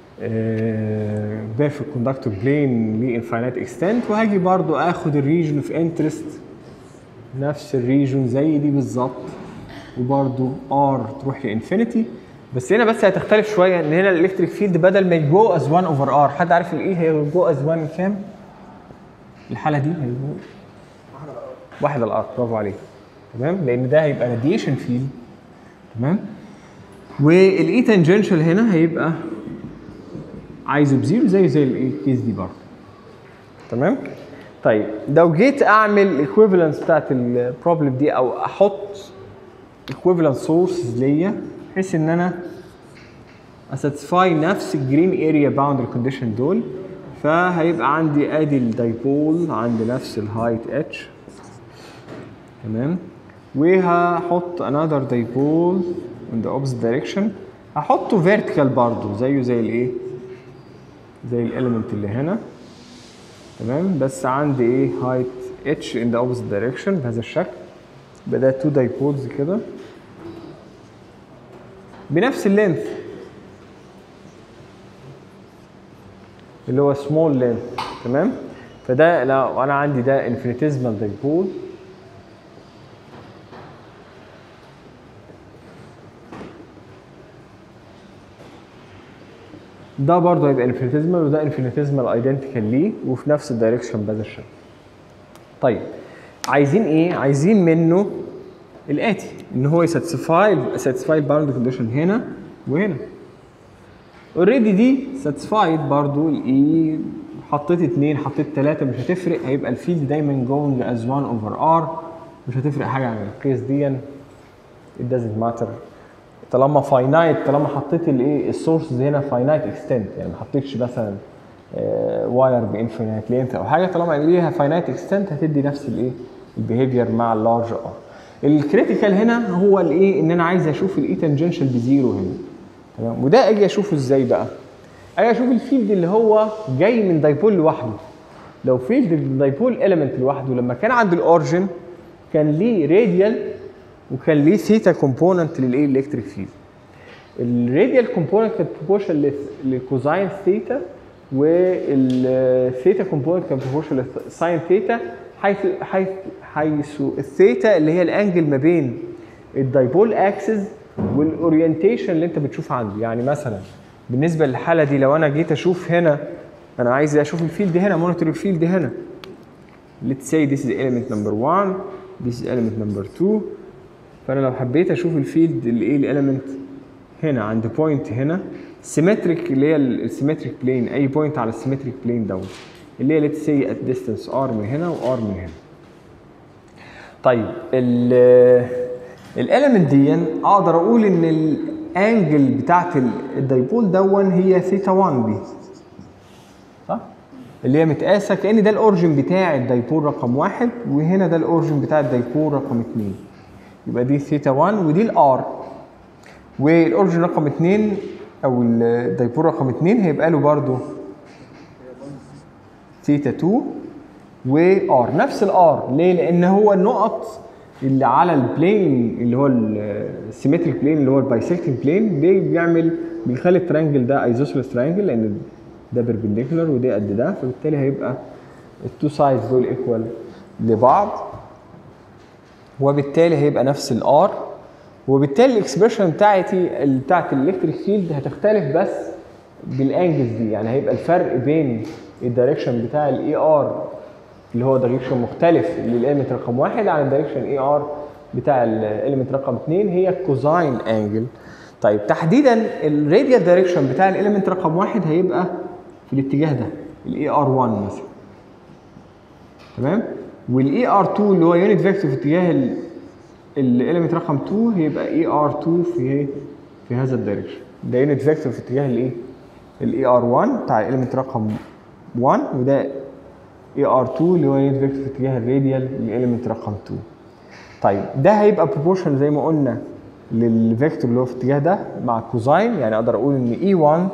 بيرفكت كوندكتور بلين لانفاينات اكستنت وهاجي برضو اخد الريجن اوف انترست نفس الريجن زي دي بالظبط وبرضو ار تروح لانفينيتي بس هنا بس هتختلف شويه ان هنا الالكتريك فيلد بدل ما يجو از 1 اوفر ار حد عارف الايه هي جو از 1 كام؟ الحاله دي هيجو واحد الار برافو عليك تمام لان ده هيبقى راديشن فيلد تمام والاي تانجنشال هنا هيبقى عايزه بزيرو زي زي الايه الكيس دي برضه تمام طيب لو جيت اعمل الايكويفالنس بتاعت البروبلم دي او احط ايكويفالنت سورسز ليا بحيث ان انا اساتسفاي نفس الجرين اريا باوندري كونديشن دول فهيبقى عندي ادي الدايبول عند نفس الهايت اتش تمام وهحط another dipole in the opposite direction هحطه vertical برضه زيه زي الايه زي الاليمنت اللي هنا تمام بس عندي ايه height h in the opposite direction بهذا الشكل يبقى ده two dipoles كده بنفس اللينث اللي هو small length تمام فده لو انا عندي ده infinitesimal dipole ده برضه هيبقى انفينيتيزمال وده انفينيتيزمال ايدنتيكال ليه وفي نفس الدايركشن بهذا الشكل. طيب عايزين ايه؟ عايزين منه الاتي ان هو يساتسفاي ساتسفاي الباوند كونديشن هنا وهنا. اوريدي دي ساتسفايد برضه الاي حطيت اثنين حطيت ثلاثه مش هتفرق هيبقى الفيلد دايما جوينج از 1 اوفر ار مش هتفرق حاجه عن الكيس دي it doesn't matter طالما فاينايت طالما حطيت الايه السورسز هنا فاينايت اكستنت يعني ما حطيتش مثلا واير بانفينيت لينث او حاجه طالما ليها فاينايت اكستنت هتدي نفس الايه البيهيفير مع اللارج ار الكريتيكال هنا هو الايه ان انا عايز اشوف الاي تانجنشال بزيرو هنا تمام وده اجي اشوفه ازاي بقى اجي اشوف الفيلد اللي هو جاي من دايبول لوحده لو فيلد الدايبول اليمنت لوحده لما كان عند الاورجن كان ليه راديال وكان ليه ثيتا كومبوننت للايه الكتريك فيلد الراديال كومبوننت كانت بروبورشن لكوزاين ثيتا والثيتا كومبوننت كان بروبورشن لساين ثيتا حيث حيث حيث الثيتا اللي هي الانجل ما بين الدايبول اكسس والاورينتيشن اللي انت بتشوف عنده يعني مثلا بالنسبه للحاله دي لو انا جيت اشوف هنا انا عايز اشوف الفيلد هنا مونيتور الفيلد هنا let's say this is element number 1 this is element number 2 فانا لو حبيت اشوف الفيلد اللي ايه الاليمنت هنا عند بوينت هنا سيمتريك اللي هي السيمتريك بلين اي بوينت على السيمتريك بلين دوت اللي هي let's say at distance r من هنا وار من هنا طيب ال الاليمنت دي اقدر اقول ان الانجل بتاعت الدايبول دون هي ثيتا 1 بي صح؟ اللي هي متقاسه كان ده الاورجن بتاع الدايبول رقم واحد وهنا ده الاورجن بتاع الدايبول رقم اثنين يبقى دي ثيتا 1 ودي الار والاورجن رقم اثنين او الدايبول رقم اثنين هيبقى له برضه ثيتا 2 وار نفس الار ليه؟ لان هو النقط اللي على البلين اللي هو السيمتريك بلين اللي هو البايسكتنج بلين دي بيعمل بيخلي الترانجل ده ايزوسيلس ترانجل لان ده بيربنديكولار وده قد ده فبالتالي هيبقى التو سايدز دول ايكوال لبعض وبالتالي هيبقى نفس الار وبالتالي الاكسبريشن بتاعتي بتاعت الالكتريك فيلد هتختلف بس بالانجلز دي يعني هيبقى الفرق بين الدايركشن بتاع الاي ار اللي هو دايركشن مختلف للاليمنت رقم واحد عن الدايركشن اي ار بتاع الاليمنت رقم اثنين هي الكوزاين انجل طيب تحديدا الراديال دايركشن بتاع الاليمنت رقم واحد هيبقى في الاتجاه ده الاي ار 1 مثلا تمام والاي ار 2 اللي هو يونت فيكتور في اتجاه الاليمنت رقم 2 هيبقى اي ار 2 في في هذا الدايركشن ده يونت فيكتور في اتجاه الايه الاي ار 1 بتاع الاليمنت رقم 1 وده اي ار 2 اللي هو يونت فيكتور في اتجاه الراديال للاليمنت رقم 2 طيب ده هيبقى بروبورشن زي ما قلنا للفيكتور اللي هو في الاتجاه ده مع كوزاين يعني اقدر اقول ان اي 1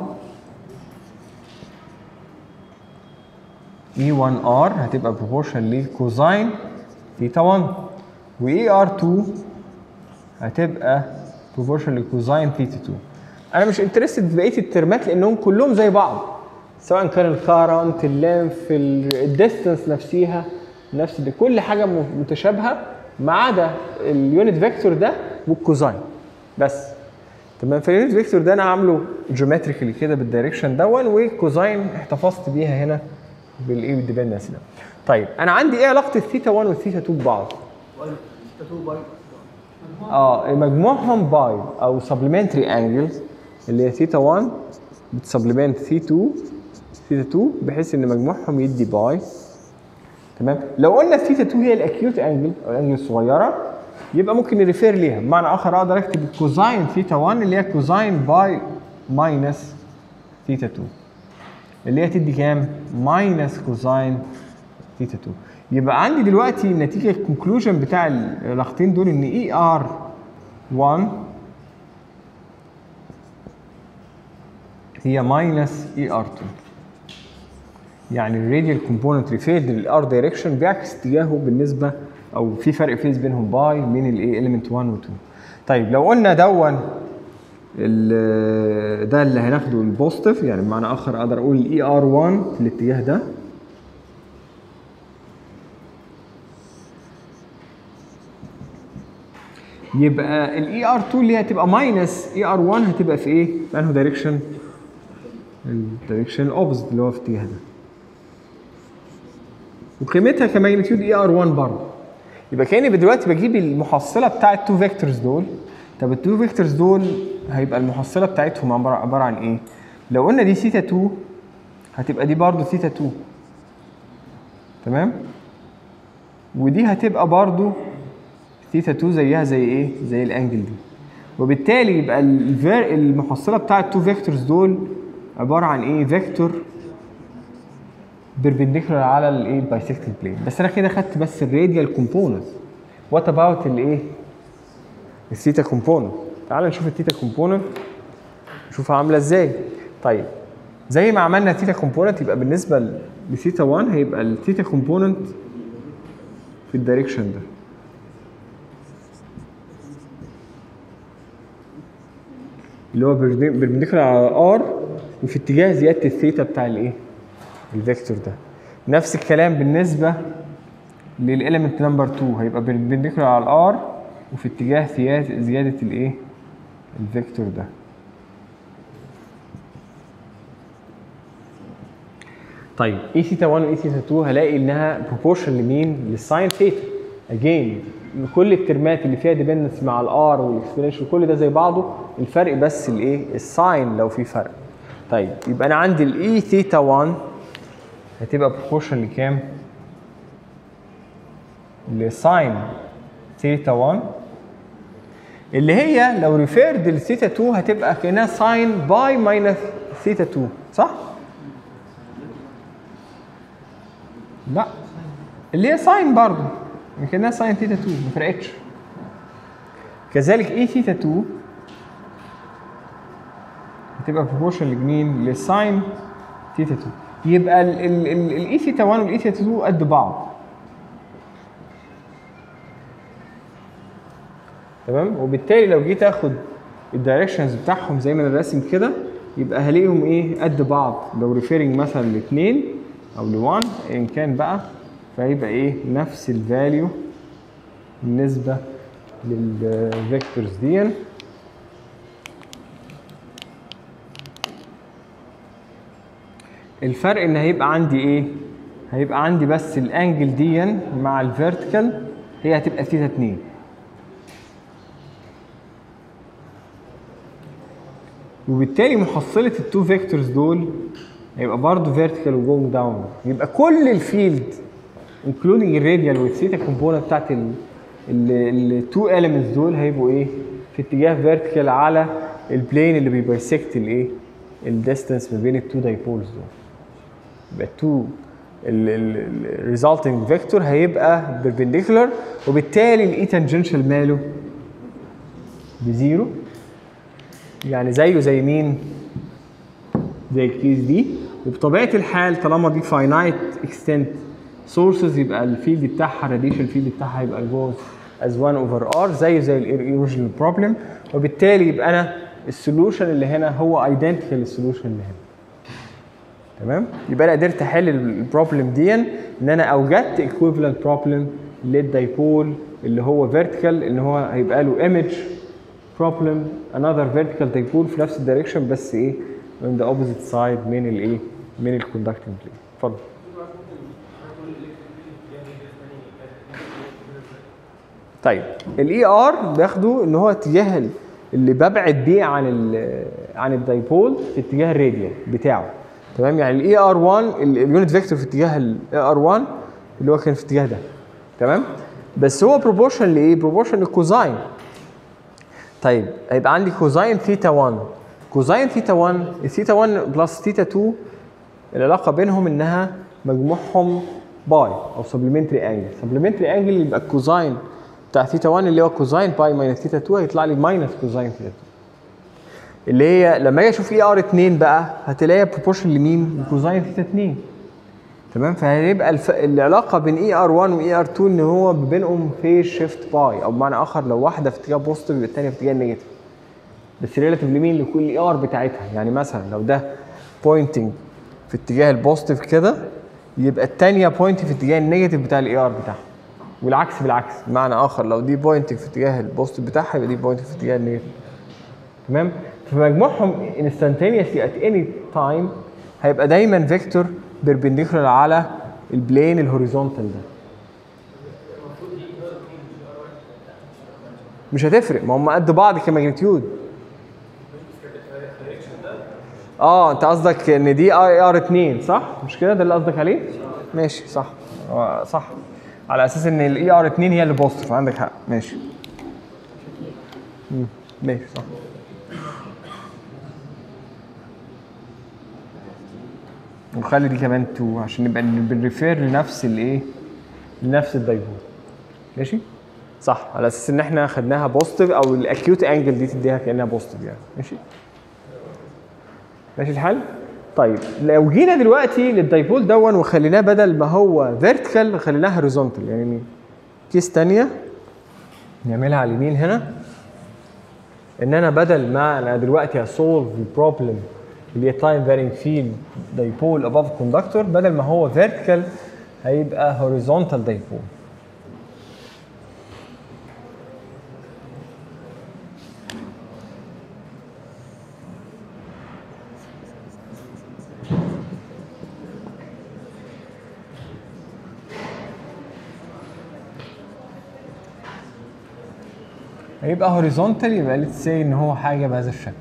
اي 1 ار هتبقى بروبورشن لكوزاين ثيتا 1 واي ار 2 هتبقى بروبورشن لكوزاين ثيتا 2 انا مش انترستد في بقيه الترمات لانهم كلهم زي بعض سواء كان الكارنت اللينف الديستنس نفسها نفس دي كل حاجه متشابهه ما عدا اليونت فيكتور ده والكوزاين بس تمام فاليونت فيكتور ده انا عامله جيومتريكالي كده بالدايركشن دون والكوزاين احتفظت بيها هنا بالايه بالديبندنس ده طيب انا عندي ايه علاقه الثيتا 1 والثيتا 2 ببعض؟ اه مجموعهم باي او سبلمنتري انجلز اللي هي ثيتا 1 بتسبلمنت ثي 2 ثيتا 2 بحيث ان مجموعهم يدي باي تمام لو قلنا الثيتا 2 هي الاكيوت انجل او الانجل الصغيره يبقى ممكن نريفير ليها بمعنى اخر اقدر اكتب الكوزاين ثيتا 1 اللي هي كوزاين باي ماينس ثيتا 2 اللي هي تدي كام؟ ماينس كوزاين ثيتا 2 يبقى عندي دلوقتي النتيجه الكونكلوجن بتاع العلاقتين دول ان اي ار 1 هي ماينس اي ار 2 يعني الراديال كومبوننت ريفيرد للار دايركشن بيعكس اتجاهه بالنسبه او في فرق فيز بينهم باي من الايه اليمنت 1 و 2 طيب لو قلنا دون ده اللي هناخده البوزيتيف يعني بمعنى اخر اقدر اقول الاي ار 1 في الاتجاه ده يبقى الاي ار 2 اللي هتبقى ماينس اي ار 1 هتبقى في ايه؟ في انهي دايركشن؟ الدايركشن الاوبوزيت اللي هو في الاتجاه ده. وقيمتها كماجنتيود اي ار 1 برضه. يبقى كاني دلوقتي بجيب المحصله بتاع التو فيكتورز دول طب التو فيكتورز دول هيبقى المحصله بتاعتهم عباره عباره عن ايه؟ لو قلنا دي ثيتا 2 هتبقى دي برضه ثيتا 2 تمام؟ ودي هتبقى برضه ثيتا 2 زيها زي ايه؟ زي الانجل دي. وبالتالي يبقى الفير المحصله بتاع التو فيكتورز دول عباره عن ايه؟ فيكتور بيربنديكولار على الايه؟ البايسكتنج بلين. بس انا كده خدت بس الراديال كومبوننت. وات اباوت الايه؟ الثيتا كومبوننت. تعال نشوف الثيتا كومبوننت نشوفها عامله ازاي. طيب زي ما عملنا ثيتا كومبوننت يبقى بالنسبه لثيتا 1 هيبقى الثيتا كومبوننت في الدايركشن ده. اللي هو بيربنديكولار على ار وفي اتجاه زياده الثيتا بتاع الايه؟ الفيكتور ده. نفس الكلام بالنسبه للاليمنت نمبر 2 هيبقى بيربنديكولار على الار وفي اتجاه زياده الايه؟ الفيكتور ده. طيب اي ثيتا 1 واي ثيتا 2 هلاقي انها بروبورشن لمين؟ للساين ثيتا. اجين كل الترمات اللي فيها ديبندنس مع الار والاكسبوننشال كل ده زي بعضه الفرق بس الايه؟ الساين لو في فرق. طيب يبقى انا عندي الاي ثيتا 1 هتبقى بروبورشن لكام؟ لساين ثيتا 1 اللي هي لو ريفيرد لثيتا 2 هتبقى كانها ساين باي ماينس ثيتا 2 صح؟ لا اللي هي ساين برضه كانها ساين ثيتا 2 ما فرقتش كذلك اي ثيتا 2 هتبقى بروبورشن لمين؟ لساين ثيتا 2 يبقى الاي ثيتا 1 والاي ثيتا 2 قد بعض تمام وبالتالي لو جيت اخد الدايركشنز بتاعهم زي ما انا راسم كده يبقى هلاقيهم ايه قد بعض لو ريفيرنج مثلا لاثنين او ل1 ان كان بقى فهيبقى ايه نفس الفاليو بالنسبه للفيكتورز دي الفرق ان هيبقى عندي ايه هيبقى عندي بس الانجل دي مع الفيرتيكال هي هتبقى ثيتا 2 وبالتالي محصله التو فيكتورز دول هيبقى برضه فيرتيكال وجوينج داون يبقى كل الفيلد انكلودنج الراديال والثيتا كومبوننت بتاعت التو اليمنتس دول هيبقوا ايه في اتجاه فيرتيكال على البلين اللي بيبايسكت الايه الديستانس ما بين التو دايبولز دول يبقى التو الريزلتنج فيكتور هيبقى بيربنديكولار وبالتالي الاي تانجنشال ماله بزيرو يعني زيه زي مين؟ زي الكيس دي وبطبيعه الحال طالما دي فاينايت اكستنت سورسز يبقى الفيلد بتاعها راديشن فيلد بتاعها يبقى جوز از 1 اوفر ار زيه زي الاوريجينال بروبلم وبالتالي يبقى انا السولوشن اللي هنا هو ايدنتيكال للسولوشن اللي هنا تمام يبقى انا قدرت احل البروبلم دي ان انا اوجدت ايكويفالنت بروبلم للدايبول اللي هو فيرتيكال ان هو هيبقى له ايمج بروبلم انذر فيرتيكال دايبول في نفس الدايركشن بس ايه on the opposite side من الايه من الكوندكتنج بلين اتفضل طيب الاي ار باخده ان هو اتجاه ال- اللي ببعد بيه عن ال عن الدايبول في اتجاه الراديال بتاعه تمام يعني الاي ار 1 اليونت فيكتور في اتجاه الاي ار 1 اللي هو كان في الاتجاه ده تمام بس هو بروبورشن لايه بروبورشن للكوزاين طيب هيبقى عندي كوزاين ثيتا 1 كوزاين ثيتا 1 الثيتا 1 بلس ثيتا 2 العلاقه بينهم انها مجموعهم باي او سبلمنتري انجل سبلمنتري انجل يبقى الكوزاين بتاع ثيتا 1 اللي هو كوزاين باي ماينس ثيتا 2 هيطلع لي ماينس كوزاين ثيتا 2 اللي هي لما اجي اشوف اي ار 2 بقى هتلاقيها بروبورشن لمين؟ لكوزاين ثيتا 2 تمام فهيبقى الف... العلاقه بين اي ار 1 واي ار 2 ان هو بينهم فيز شيفت باي او بمعنى اخر لو واحده في اتجاه بوزيتيف يبقى الثانيه في اتجاه نيجاتيف بس ريلاتيف لمين لكل اي ار بتاعتها يعني مثلا لو ده بوينتنج في اتجاه البوزيتيف كده يبقى الثانيه بوينتنج في اتجاه النيجاتيف بتاع الاي ار بتاعها والعكس بالعكس بمعنى اخر لو دي بوينتنج في اتجاه البوزيتيف بتاعها يبقى دي بوينتنج في اتجاه النيجاتيف تمام فمجموعهم instantaneously at any time هيبقى دايما فيكتور بيربنديكولار على البلين الهوريزونتال ده مش هتفرق ما هم قد بعض كماجنتيود اه انت قصدك ان دي ار ار 2 صح مش كده ده اللي قصدك عليه ماشي صح هو صح على اساس ان الاي ار 2 هي اللي بوزيتيف عندك حق ماشي مم، ماشي صح وخلي دي كمان 2 عشان نبقى بنريفير لنفس الايه لنفس الدايبول ماشي صح على اساس ان احنا خدناها بوزيتيف او الاكيوت انجل دي تديها كانها بوزيتيف يعني ماشي ماشي الحال طيب لو جينا دلوقتي للدايبول دون وخليناه بدل ما هو فيرتيكال خليناه هوريزونتال يعني مين كيس تانية نعملها على اليمين هنا ان انا بدل ما انا دلوقتي هسولف البروبلم اللي هي تايم فارينج فيلد دايبول اباف كوندكتور بدل ما هو فيرتيكال هيبقى هوريزونتال دايبول هيبقى هوريزونتال يبقى ليتس سي ان هو حاجه بهذا الشكل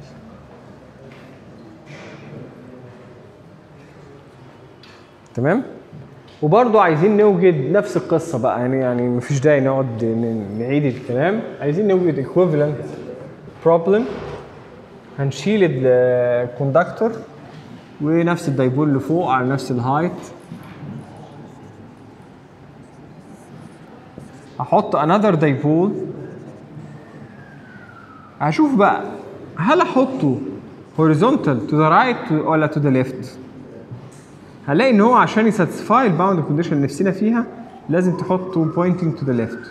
تمام وبرضه عايزين نوجد نفس القصه بقى يعني يعني مفيش داعي نقعد ن- نعيد الكلام عايزين نوجد equivalent problem هنشيل الكوندكتور ونفس الدايبول اللي فوق على نفس الهايت احط another dipole هشوف بقى هل احطه horizontal to the right ولا to the left هلاقي ان هو عشان يساتسفاي الباوند كونديشن اللي نفسنا فيها لازم تحطه pointing to the left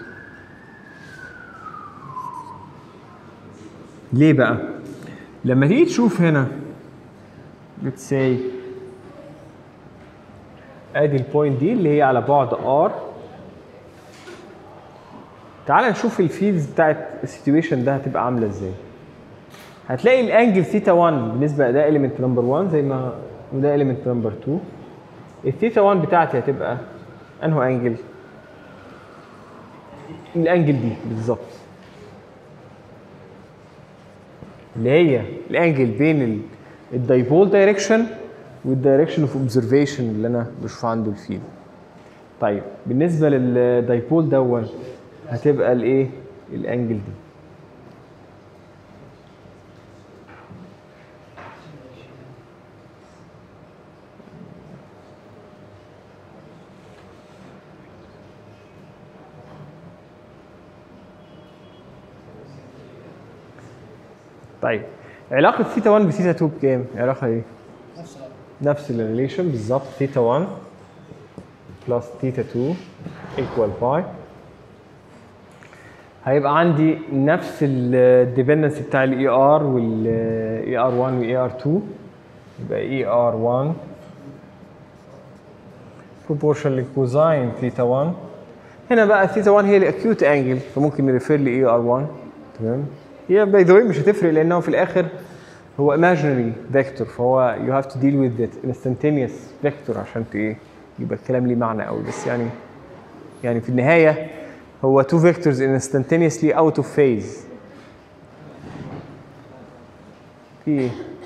ليه بقى لما تيجي تشوف هنا let's say ادي البوينت دي اللي هي على بعد r تعال نشوف الفيلدز بتاعت السيتويشن ده هتبقى عامله ازاي هتلاقي الانجل ثيتا 1 بالنسبه ده اليمنت نمبر 1 زي ما وده اليمنت نمبر 2 الثيتا 1 بتاعتي هتبقى انه انجل الانجل دي بالظبط اللي هي الانجل بين ال- الدايبول دايركشن والدايركشن اوف اوبزرفيشن اللي انا بشوف عنده الفيلد طيب بالنسبه للدايبول دون هتبقى الايه الانجل دي طيب علاقة ثيتا 1 بثيتا 2 بكام؟ علاقة ايه؟ نفس الريليشن بالظبط ثيتا 1 بلس ثيتا 2 ايكوال باي هيبقى عندي نفس الديبندنسي بتاع الاي ار والاي ار 1 والاي ار 2 يبقى اي ار 1 proportional لكوزاين ثيتا 1 هنا بقى ثيتا 1 هي الاكيوت انجل فممكن نريفير لاي ار 1 تمام هي باي ذا مش هتفرق لانه في الاخر هو imaginary vector فهو you have to deal with it instantaneous vector عشان ت- ايه يبقى الكلام ليه معنى قوي بس يعني يعني في النهايه هو two vectors instantaneously out of phase في ايه؟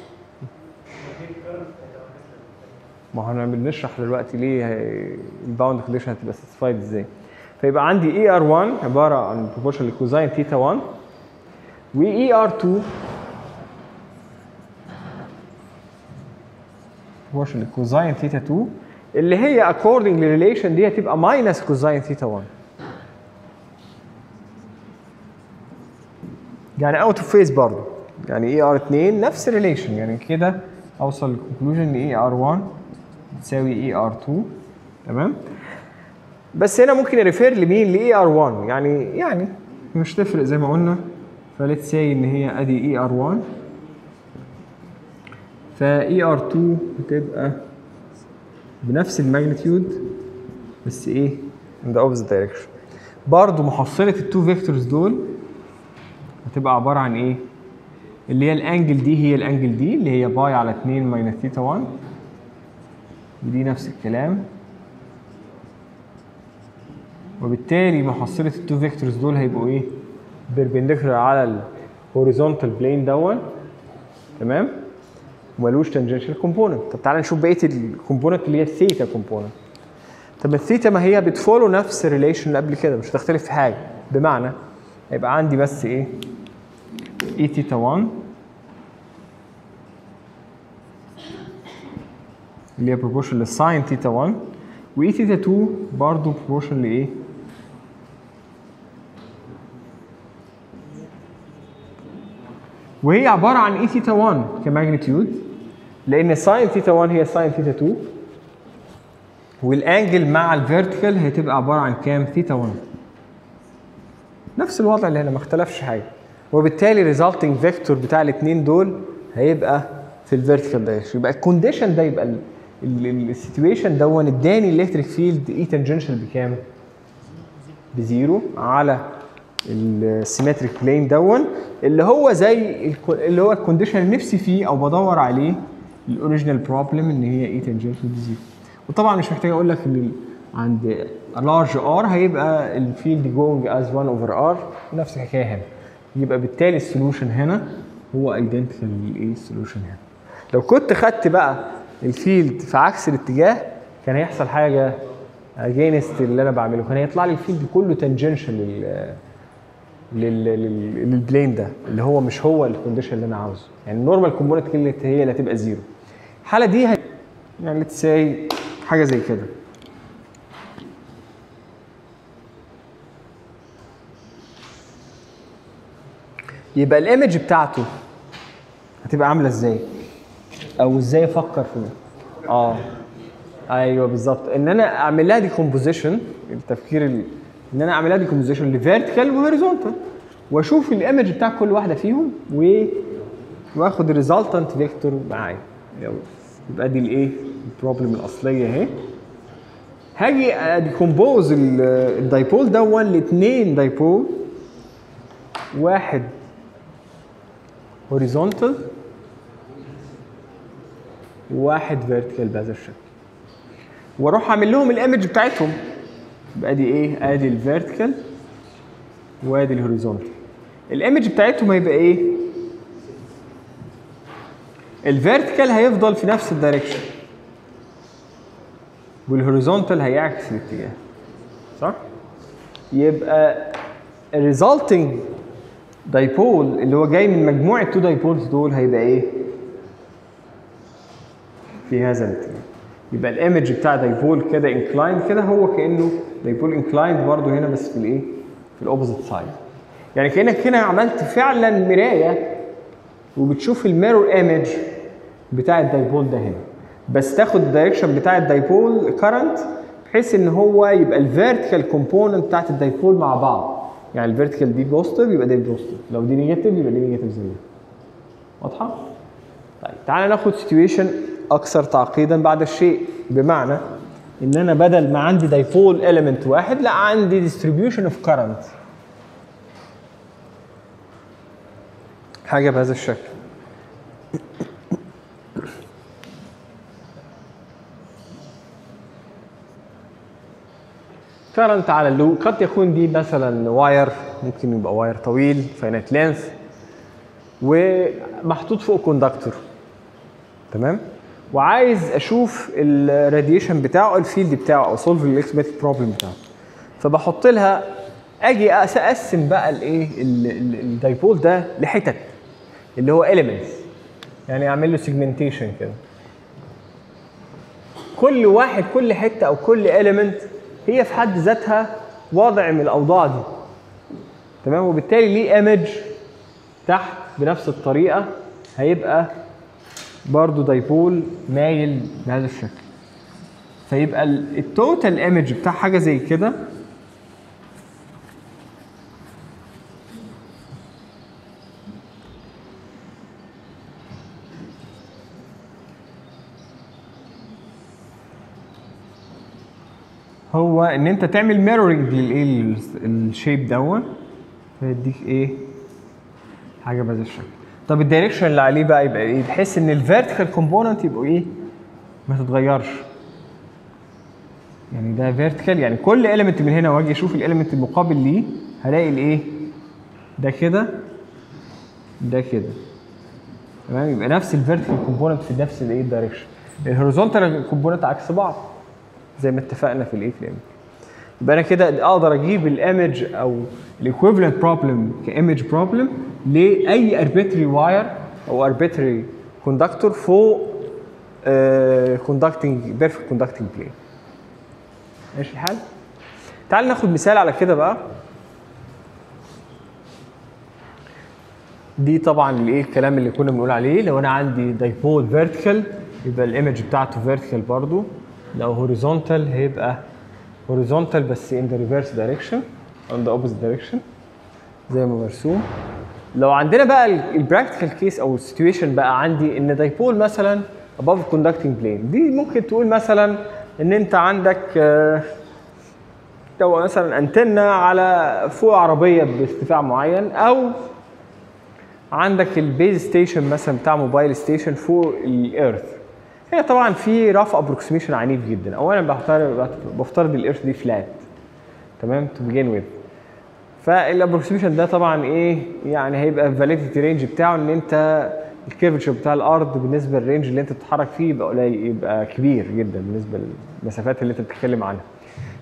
ما هو احنا بنشرح دلوقتي ليه الباوند كونديشن هتبقى ساتسفايد ازاي فيبقى عندي اي ار 1 عباره عن proportional لكوزاين ثيتا 1 و اي ار 2 proportional لكوزاين ثيتا 2 اللي هي according للريليشن دي هتبقى ماينس كوزاين ثيتا 1 يعني اوت اوف فيز برضه يعني اي ار 2 نفس الريليشن يعني كده اوصل للكونكلوجن ان اي ار 1 تساوي اي ار 2 تمام بس هنا ممكن ريفير لمين لاي ار 1 يعني يعني مش تفرق زي ما قلنا فليت سي ان هي ادي اي ار 1 فاي ار 2 هتبقى بنفس الماجنتيود بس ايه in the opposite direction برضه محصلة التو فيكتورز دول هتبقى عبارة عن ايه؟ اللي هي الانجل دي هي الانجل دي اللي هي باي على 2 ماينس ثيتا 1 ودي نفس الكلام وبالتالي محصلة التو فيكتورز دول هيبقوا ايه؟ بيربنديكولار على الهوريزونتال بلين دون تمام؟ ومالوش تانجنشال كومبوننت طب تعالى نشوف بقيه الكومبوننت اللي هي الثيتا كومبوننت طب الثيتا ما هي بتفولو نفس الريليشن اللي قبل كده مش هتختلف في حاجه بمعنى هيبقى عندي بس ايه اي ثيتا 1 اللي هي بروبورشن للساين ثيتا 1 واي ثيتا 2 برضه بروبورشن لايه؟ وهي عباره عن اي ثيتا 1 كماجنتيود لان ساين ثيتا 1 هي ساين ثيتا 2 والانجل مع الفيرتيكال هتبقى عباره عن كام ثيتا 1 نفس الوضع اللي هنا ما اختلفش حاجه وبالتالي ريزلتنج فيكتور بتاع الاثنين دول هيبقى في الفيرتيكال دايركشن يبقى الكونديشن ده يبقى السيتويشن دون اداني الالكتريك فيلد اي تانجنشال بكام؟ بزيرو على السيمتريك بلين دون اللي هو زي الكو- اللي هو الكونديشن اللي نفسي فيه او بدور عليه الاوريجينال بروبلم ان هي اي تانجنشال بزيرو وطبعا مش محتاج اقول لك ان ال- عند لارج ار هيبقى الفيلد جوينج از 1 اوفر ار نفس الحكايه هنا يبقى بالتالي السولوشن هنا هو ايدنتيكال للايه السولوشن هنا لو كنت خدت بقى الفيلد في عكس الاتجاه كان هيحصل حاجه اجينست اللي انا بعمله كان هيطلع لي الفيلد كله تانجنشال لل لل لل- للبلين ده اللي هو مش هو الكونديشن اللي انا عاوزه يعني النورمال كومبوننت كانت هي اللي هتبقى زيرو الحاله دي هي يعني ليتس ساي حاجه زي كده يبقى الايمج بتاعته هتبقى عامله ازاي او ازاي افكر في اه ايوه بالظبط ان انا اعمل لها ديكومبوزيشن التفكير ال... ان انا اعمل لها ديكومبوزيشن لفيرتيكال وهوريزونتال واشوف الايمج بتاع كل واحده فيهم و واخد الريزلتنت فيكتور معايا يلا يبقى دي الايه البروبلم الاصليه اهي هاجي اديكومبوز الدايبول ده لاثنين دايبول واحد هوريزونتال وواحد فيرتيكال بهذا الشكل واروح اعمل لهم الايمج بتاعتهم يبقى دي ايه ادي الفيرتيكال وادي الهوريزونتال الايمج بتاعتهم هيبقى ايه الفيرتيكال هيفضل في نفس الدايركشن والهوريزونتال هيعكس الاتجاه صح يبقى الريزلتنج دايبول اللي هو جاي من مجموعه تو دايبولز دول هيبقى ايه في هذا الاتجاه يبقى الايمج بتاع دايبول كده انكلايند كده هو كانه دايبول انكلايند برضه هنا بس في الايه في الاوبوزيت سايد يعني كانك هنا عملت فعلا مرايه وبتشوف الميرور ايمج بتاع الدايبول ده هنا بس تاخد الدايركشن بتاع الدايبول كارنت بحيث ان هو يبقى الفيرتيكال كومبوننت بتاعت الدايبول مع بعض يعني الفيرتيكال دي بوزيتيف يبقى دي بوزيتيف لو دي نيجاتيف يبقى دي نيجاتيف زي واضحه طيب تعالى ناخد سيتويشن اكثر تعقيدا بعد الشيء بمعنى ان انا بدل ما عندي دايبول اليمنت واحد لا عندي ديستريبيوشن اوف كارنت حاجه بهذا الشكل كارنت على اللو قد يكون دي مثلا واير ممكن يبقى واير طويل فاينات لينث ومحطوط فوق كوندكتور تمام وعايز اشوف الراديشن بتاعه الفيلد بتاعه او سولف الاكسبكت بروبلم بتاعه فبحط لها اجي اقسم بقى الايه ال- ال- الدايبول ده لحتت اللي هو elements يعني اعمل له سيجمنتيشن كده كل واحد كل حته او كل element هي في حد ذاتها وضع من الاوضاع دي تمام وبالتالي ليه ايمج تحت بنفس الطريقه هيبقى برضو دايبول مايل بهذا الشكل فيبقى ال- التوتال ايمج بتاع حاجه زي كده هو ان انت تعمل ميرورنج للايه ال- الشيب دون فيديك ايه حاجه بهذا الشكل طب الدايركشن اللي عليه بقى يبقى ايه بحيث ان الفيرتيكال كومبوننت يبقوا ايه ما تتغيرش يعني ده فيرتيكال يعني كل اليمنت من هنا واجي اشوف الاليمنت المقابل ليه هلاقي الايه ده كده ده كده تمام يبقى نفس الفيرتيكال كومبوننت في نفس الايه الدايركشن الهوريزونتال كومبوننت عكس بعض زي ما اتفقنا في الايه في الايمج يبقى انا كده اقدر اجيب الايمج او الايكويفالنت بروبلم كايمج بروبلم لاي اربيتري واير او اربيتري كوندكتور فوق كوندكتنج بيرفكت كوندكتنج بلين ماشي الحال تعال ناخد مثال على كده بقى دي طبعا الايه الكلام اللي كنا بنقول عليه لو انا عندي دايبول فيرتيكال يبقى الايمج بتاعته فيرتيكال برضو لو هوريزونتال هيبقى هوريزونتال بس in the reverse direction on the opposite direction زي ما مرسوم لو عندنا بقى البراكتيكال كيس او السيتويشن بقى عندي ان دايبول مثلا above conducting plane دي ممكن تقول مثلا ان انت عندك آه، لو مثلا انتنه على فوق عربيه بارتفاع معين او عندك البيز ستيشن مثلا بتاع موبايل ستيشن فوق الارث هنا طبعا في رف ابروكسيميشن عنيف جدا اولا بفترض بفترض الارث دي فلات تمام تو بيجين وذ فالابروكسيميشن ده طبعا ايه يعني هيبقى الفاليديتي رينج بتاعه ان انت الكيرفتشر بتاع الارض بالنسبه للرينج اللي انت بتتحرك فيه يبقى قليل يبقى كبير جدا بالنسبه للمسافات اللي انت بتتكلم عنها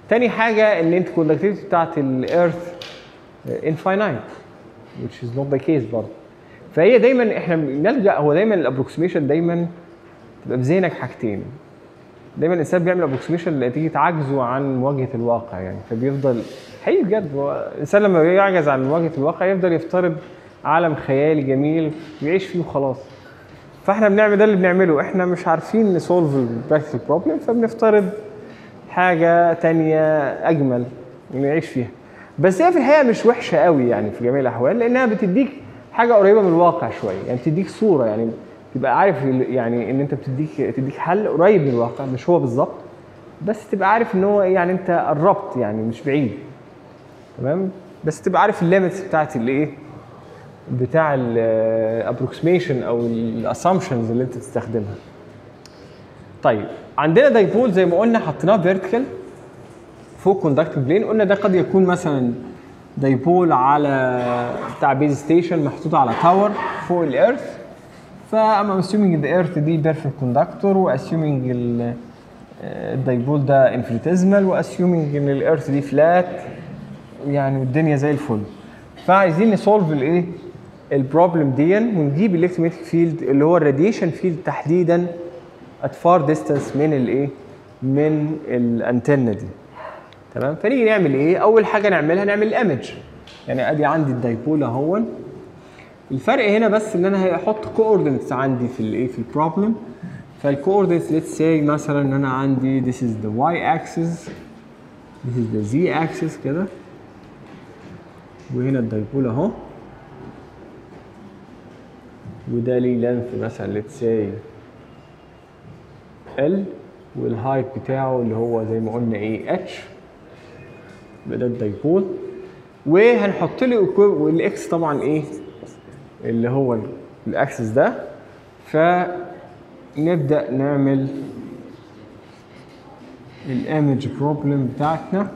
تاني حاجه ان انت الكوندكتيفيتي بتاعت الارث انفاينايت which is not the case برضه فهي دايما احنا بنلجا هو دايما الابروكسيميشن دايما تبقى في ذهنك حاجتين دايما الانسان بيعمل ابروكسيميشن نتيجه عجزه عن مواجهه الواقع يعني فبيفضل حقيقي بجد هو الانسان لما بيعجز عن مواجهه الواقع يفضل يفترض عالم خيالي جميل ويعيش فيه وخلاص فاحنا بنعمل ده اللي بنعمله احنا مش عارفين نسولف البراكتيكال بروبلم فبنفترض حاجه تانية اجمل نعيش فيها بس هي في الحقيقه مش وحشه قوي يعني في جميع الاحوال لانها بتديك حاجه قريبه من الواقع شويه يعني بتديك صوره يعني تبقى عارف ال- يعني ان انت بتديك تديك حل قريب من الواقع مش هو بالظبط بس تبقى عارف ان هو يعني انت قربت يعني مش بعيد تمام بس تبقى عارف الليميتس بتاعت الايه بتاع الابروكسيميشن او الاسامبشنز اللي انت تستخدمها طيب عندنا دايبول زي ما قلنا حطيناه فيرتيكال فوق كوندكتنج بلين قلنا ده قد يكون مثلا دايبول على بتاع بيز ستيشن محطوط على تاور فوق الارث فاما assuming the earth دي بيرفكت كوندكتور واسيومينج الدايبول ده انفينيتيزمال واسيومينج ان الارث دي فلات يعني والدنيا زي الفل فعايزين نسولف الايه البروبلم دي ونجيب الالكترومagnetic فيلد اللي هو الراديشن فيلد تحديدا at far distance من الايه من الانتنه دي تمام فنيجي نعمل ايه اول حاجه نعملها نعمل ايمج يعني ادي عندي الدايبول اهون الفرق هنا بس ان انا هحط كوردينتس عندي في الايه في البروبلم فالكوردينتس ليتس سي مثلا ان انا عندي this is the y axis this is the z axis كده وهنا الدايبول اهو وده ليه لينث مثلا ليتس سي ال والهايت بتاعه اللي هو زي ما قلنا ايه اتش يبقى ده الدايبول وهنحط له والاكس طبعا ايه اللي هو الاكسس ده فنبدا نعمل الايمج بروبلم بتاعتنا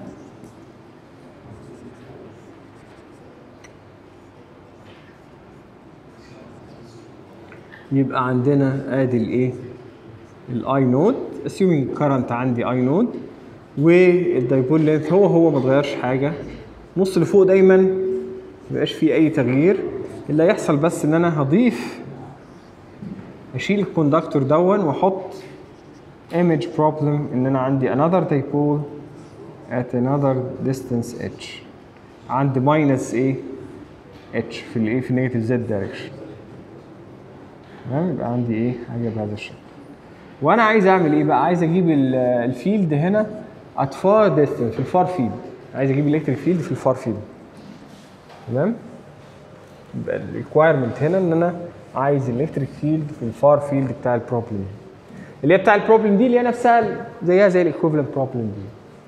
يبقى عندنا ادي الايه الاي نود assuming current عندي اي نود والدايبول لينث هو هو ما اتغيرش حاجه النص اللي فوق دايما ما بيبقاش فيه اي تغيير اللي هيحصل بس ان انا هضيف اشيل الكوندكتور دون واحط image problem ان انا عندي another dipole at another distance h عند minus ايه h في الايه في negative z direction تمام يبقى عندي ايه حاجه بهذا الشكل وانا عايز اعمل ايه بقى عايز اجيب ال- الفيلد هنا at far distance في الفار فيلد عايز اجيب الكتريك فيلد في الفار فيلد تمام يبقى الريكوايرمنت هنا ان انا عايز الالكتريك فيلد في الفار فيلد بتاع البروبلم اللي هي بتاع البروبلم دي اللي هي نفسها زيها زي الايكوفالنت بروبلم دي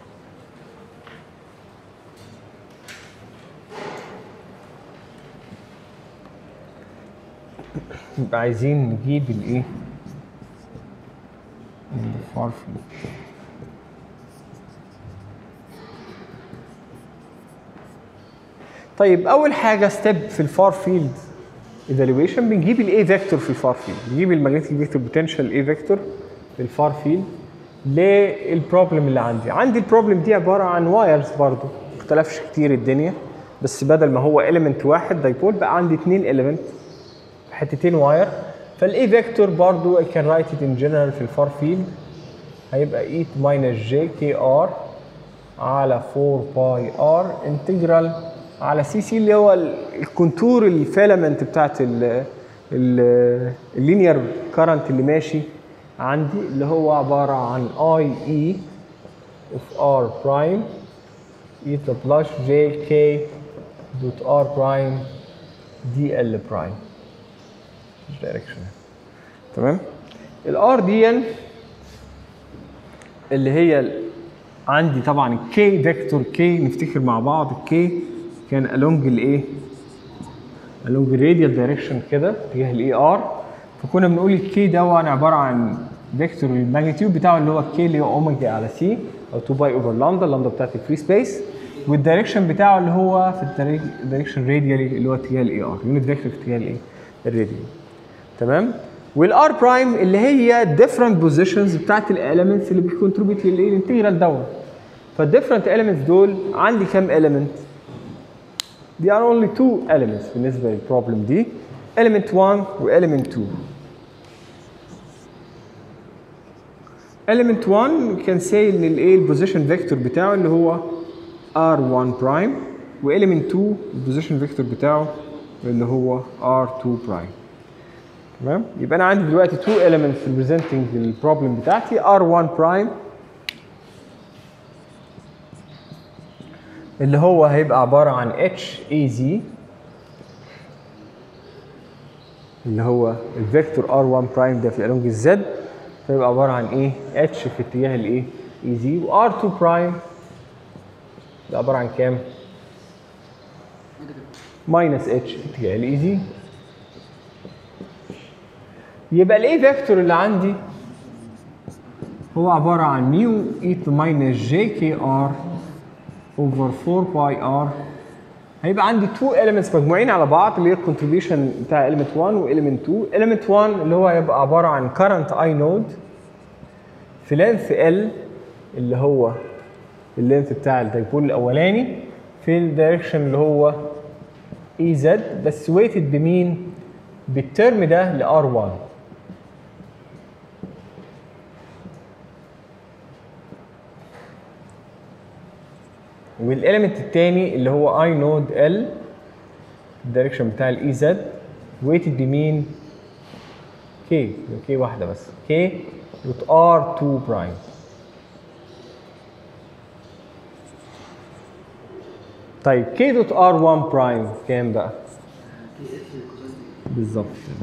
يبقى عايزين نجيب الايه الفار فيلد طيب اول حاجه ستيب في الفار فيلد ايفالويشن بنجيب الاي فيكتور في الفار فيلد نجيب الماجنتيك فيكتور بوتنشال اي فيكتور في الفار فيلد للبروبلم اللي عندي عندي البروبلم دي عباره عن وايرز برضو ما اختلفش كتير الدنيا بس بدل ما هو element واحد دايبول بقى عندي اثنين element حتتين واير فالاي فيكتور برضو I can write it in general في الفار فيلد هيبقى اي ماينس جي كي ار على 4 باي ار انتجرال على سي سي اللي هو ال- الكونتور الفيلامنت بتاعت اللينير كارنت اللي ماشي عندي اللي هو عباره عن اي اي اوف ار برايم اي تو بلس جي كي دوت ار برايم دي ال برايم دايركشن تمام الار دي اللي هي ال- عندي طبعا الكي فيكتور كي نفتكر مع بعض الكي كان along الايه along الراديال دايركشن كده اتجاه الاي ار فكنا بنقول الكي ده هو عباره عن فيكتور الماجنتيود بتاعه اللي هو الكي اللي هو اوميجا على سي او 2 باي اوفر لامدا اللامدا بتاعت الفري سبيس والدايركشن بتاعه اللي هو في الدايركشن راديالي اللي هو اتجاه الاي ار يونت فيكتور في اتجاه الايه الراديال تمام والار برايم اللي هي different بوزيشنز بتاعت الاليمنتس اللي بيكونتريبيوت للايه الانتجرال دوت فالديفرنت elements دول عندي كام element؟ They are only two elements بالنسبة للبروبلم دي element 1 و element 2 element 1 كان say ان الايه البوزيشن فيكتور بتاعه اللي هو r1 برايم و element 2 البوزيشن فيكتور بتاعه اللي هو r2 برايم تمام يبقى انا عندي دلوقتي two elements representing البروبلم بتاعتي r1 برايم اللي هو هيبقى عباره عن اتش اي زي اللي هو الفيكتور r1 برايم ده في الالونج الزد فيبقى عباره عن ايه اتش في اتجاه الايه اي زي و r2 برايم ده عباره عن كام ماينس اتش في اتجاه الاي زي يبقى الاي فيكتور اللي عندي هو عباره عن ميو اي تو ماينس جي كي ار اوفر 4 باي ار هيبقى عندي تو elements مجموعين على بعض اللي هي الكونتريبيوشن بتاع element 1 و element 2 element 1 اللي هو هيبقى عباره عن current I node في length L اللي هو اللينث بتاع الدايبول الاولاني في الدايركشن اللي هو اي زد بس ويتد بمين؟ بالترم ده ل R1 والاليمنت الثاني اللي هو اي نود ال الدايركشن بتاع الاي زد ويتد بمين؟ كي كي واحده بس كي دوت ار 2 برايم طيب كي دوت ار 1 برايم كام بقى؟ بالظبط كده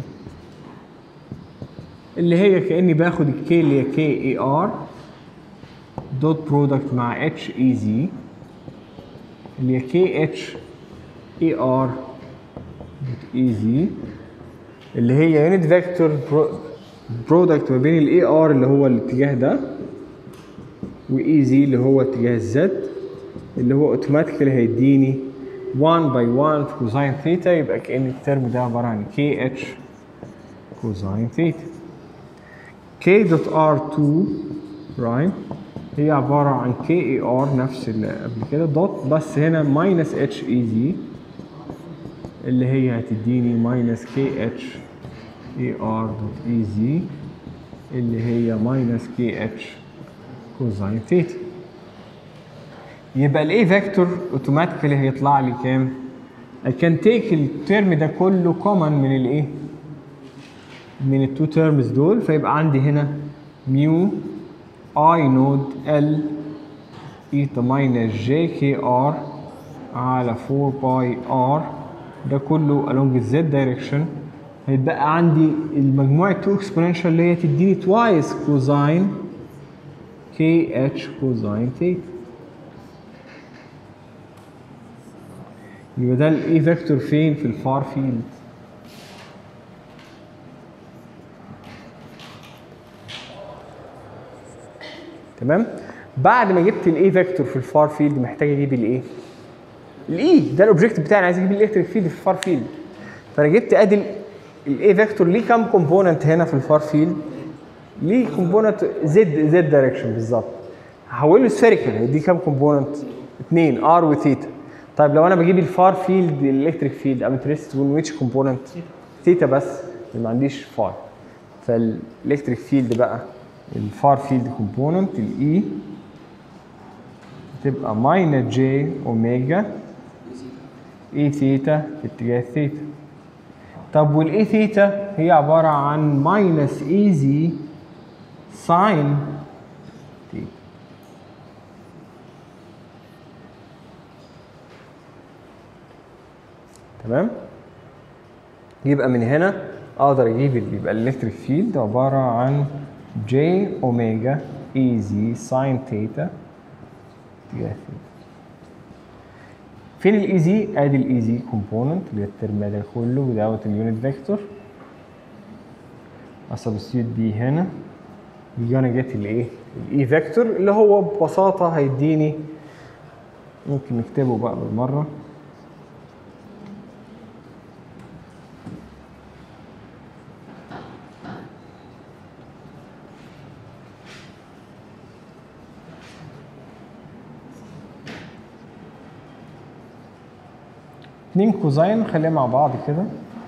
اللي هي كاني باخد الكي اللي هي كي اي ار دوت برودكت مع اتش اي زي اللي هي كي اتش اي ار دوت اي زي اللي هي يونت فيكتور برودكت ما بين الاي ار اللي هو الاتجاه ده واي زي اللي هو اتجاه الزد اللي هو اوتوماتيكالي هيديني 1 باي 1 في كوزاين ثيتا يبقى كان الترم ده عباره عن كي اتش كوزاين ثيتا كي دوت ار 2 برايم هي عباره عن كي اي ار نفس اللي قبل كده دوت بس هنا ماينس اتش اي زي اللي هي هتديني ماينس كي اتش اي ار دوت اي زي اللي هي ماينس كي اتش كوزاين ثيتا يبقى الاي فيكتور اوتوماتيكالي هيطلع لي كام؟ I can take الترم ده كله كومن من الايه؟ من التو تيرمز دول فيبقى عندي هنا ميو اي نود ال ايتا ماينس جي كي ار على 4 باي ار ده كله along الزد دايركشن هيتبقى عندي المجموعة 2 اكسبوننشال اللي هي تديني توايس كوزاين كي اتش كوزاين ثيتا يبقى ده الاي فيكتور فين في الفار فيلد تمام بعد ما جبت الاي فيكتور في الفار فيلد محتاج اجيب الايه الاي ده الاوبجيكت بتاعي انا عايز اجيب الالكتريك فيلد في الفار فيلد فانا جبت ادي الاي فيكتور ليه كام كومبوننت هنا في الفار فيلد ليه كومبوننت زد زد دايركشن بالظبط هحوله سفيريكال هيدي كام كومبوننت اثنين ار وثيتا طيب لو انا بجيب الفار فيلد الالكتريك فيلد ام انترستد وين ويتش كومبوننت ثيتا بس ما عنديش فار فالالكتريك فيلد بقى الفار فيلد كومبوننت الاي تبقى ماينس جي اوميجا اي ثيتا في اتجاه ثيتا طب والاي ثيتا هي عباره عن ماينس اي زي ساين ثيتا تمام يبقى من هنا اقدر اجيب اللي يبقى الالكتريك فيلد عباره عن جي اوميجا اي زي ساين ثيتا اتجاه ثيتا فين الاي زي ادي الاي زي كومبوننت اللي هي الترم ده كله ودوت اليونت فيكتور اسبستيوت بي هنا يجي انا جيت الايه الاي فيكتور اللي هو ببساطه هيديني ممكن نكتبه بقى بالمره اتنين كوزين خليها مع بعض كده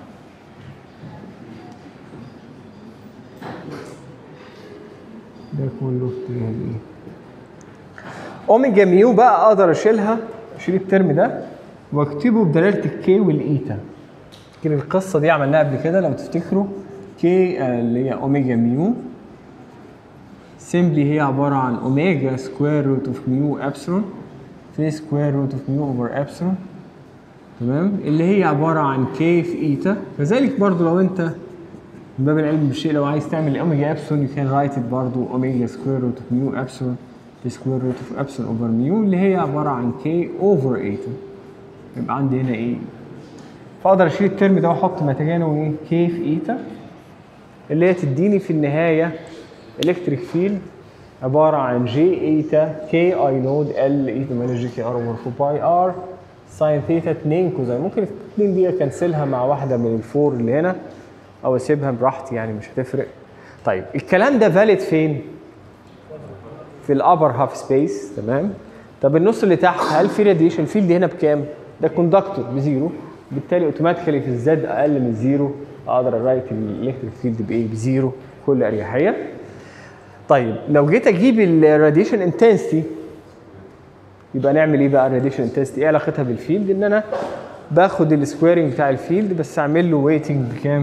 ده كله اتجاه الايه اوميجا ميو بقى اقدر اشيلها اشيل الترم ده واكتبه بدلاله الكي والايتا يمكن القصه دي عملناها قبل كده لو تفتكروا كي آه، اللي هي اوميجا ميو سيمبلي هي عباره عن اوميجا سكوير روت اوف ميو ابسلون في سكوير روت اوف ميو اوفر ابسلون تمام اللي هي عباره عن كي في ايتا كذلك برضو لو انت من باب العلم بالشيء لو عايز تعمل اوميجا ابسلون يو كان رايت ات برضو اوميجا سكوير روت اوف ميو ابسلون في سكوير روت اوف ابسلون اوفر ميو اللي هي عباره عن كي اوفر ايتا يبقى عندي هنا ايه فاقدر اشيل الترم ده واحط مكانه ايه كي في ايتا اللي هي تديني في النهايه الكتريك فيلد عباره عن جي ايتا كي اي نود ال ايتا ماينس جي كي ار اوفر 4 باي ار ساين ثيتا 2 كوزين ممكن الاثنين دي اكنسلها مع واحده من الفور اللي هنا او اسيبها براحتي يعني مش هتفرق طيب الكلام ده فاليد فين؟ في الابر هاف سبيس تمام طب النص اللي تحت هل في راديشن فيلد هنا بكام؟ ده كوندكتور بزيرو بالتالي اوتوماتيكالي في الزد اقل من زيرو اقدر ارايت الالكتريك فيلد بايه؟ بزيرو بكل اريحيه طيب لو جيت اجيب الراديشن انتنسيتي يبقى نعمل ايه بقى الراديشن انتنسيتي ايه علاقتها بالفيلد ان انا باخد السكويرنج بتاع الفيلد بس اعمل له ويتنج بكام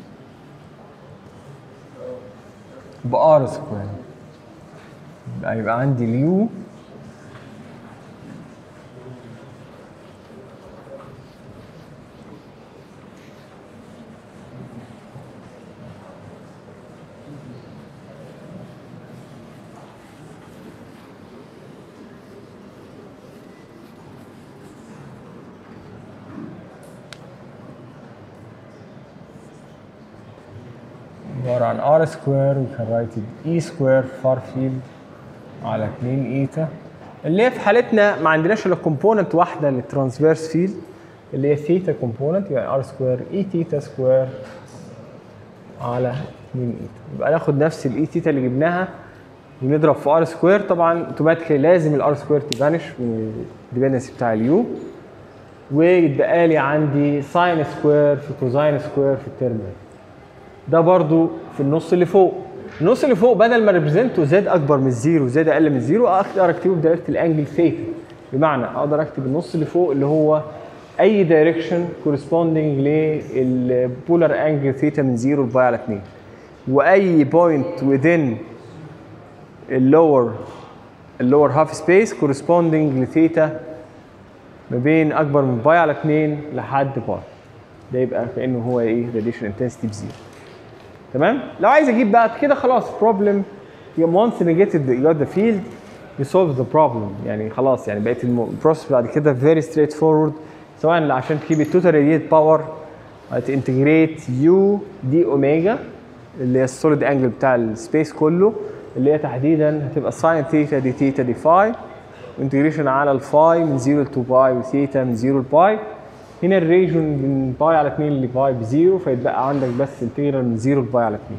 بار سكوير يبقى يبقى عندي اليو عبارة عن ار سكوير وكان رايت اي سكوير فار فيلد على 2 ايتا اللي هي في حالتنا ما عندناش الا كومبوننت واحده للترانسفيرس فيلد اللي هي ثيتا كومبوننت يعني ار سكوير اي ثيتا سكوير على 2 ايتا يبقى ناخد نفس الاي ثيتا اللي جبناها ونضرب في ار سكوير طبعا اوتوماتيكلي لازم الار سكوير تفانش من الديبندنسي بتاع اليو ويتبقى لي عندي ساين سكوير في كوزاين سكوير في الترم ده ده برضو في النص اللي فوق النص اللي فوق بدل ما ريبريزنته زاد اكبر من الزيرو زاد اقل من الزيرو اقدر اكتبه بدايره الانجل ثيتا بمعنى اقدر اكتب النص اللي فوق اللي هو اي دايركشن كورسبوندنج للبولار انجل ثيتا من 0 لباي على 2 واي بوينت within اللور اللور هاف سبيس كورسبوندنج لثيتا ما بين اكبر من باي على 2 لحد باي ده يبقى كانه هو ايه راديشن انتنسيتي بزيرو تمام لو عايز اجيب بقى كده خلاص بروبلم once negated you got the field you solve the problem يعني خلاص يعني بقيت البروسيس بعد كده very straightforward سواء عشان تجيب التوتال radiated باور هتنتجريت يو دي اوميجا اللي هي السوليد انجل بتاع السبيس كله اللي هي تحديدا هتبقى ساين ثيتا دي ثيتا دي فاي وانتجريشن على الفاي من 0 ل 2 باي وثيتا من 0 لباي هنا الريجون من باي على 2 لباي بزيرو فيتبقى عندك بس انتجرال من 0 لباي على 2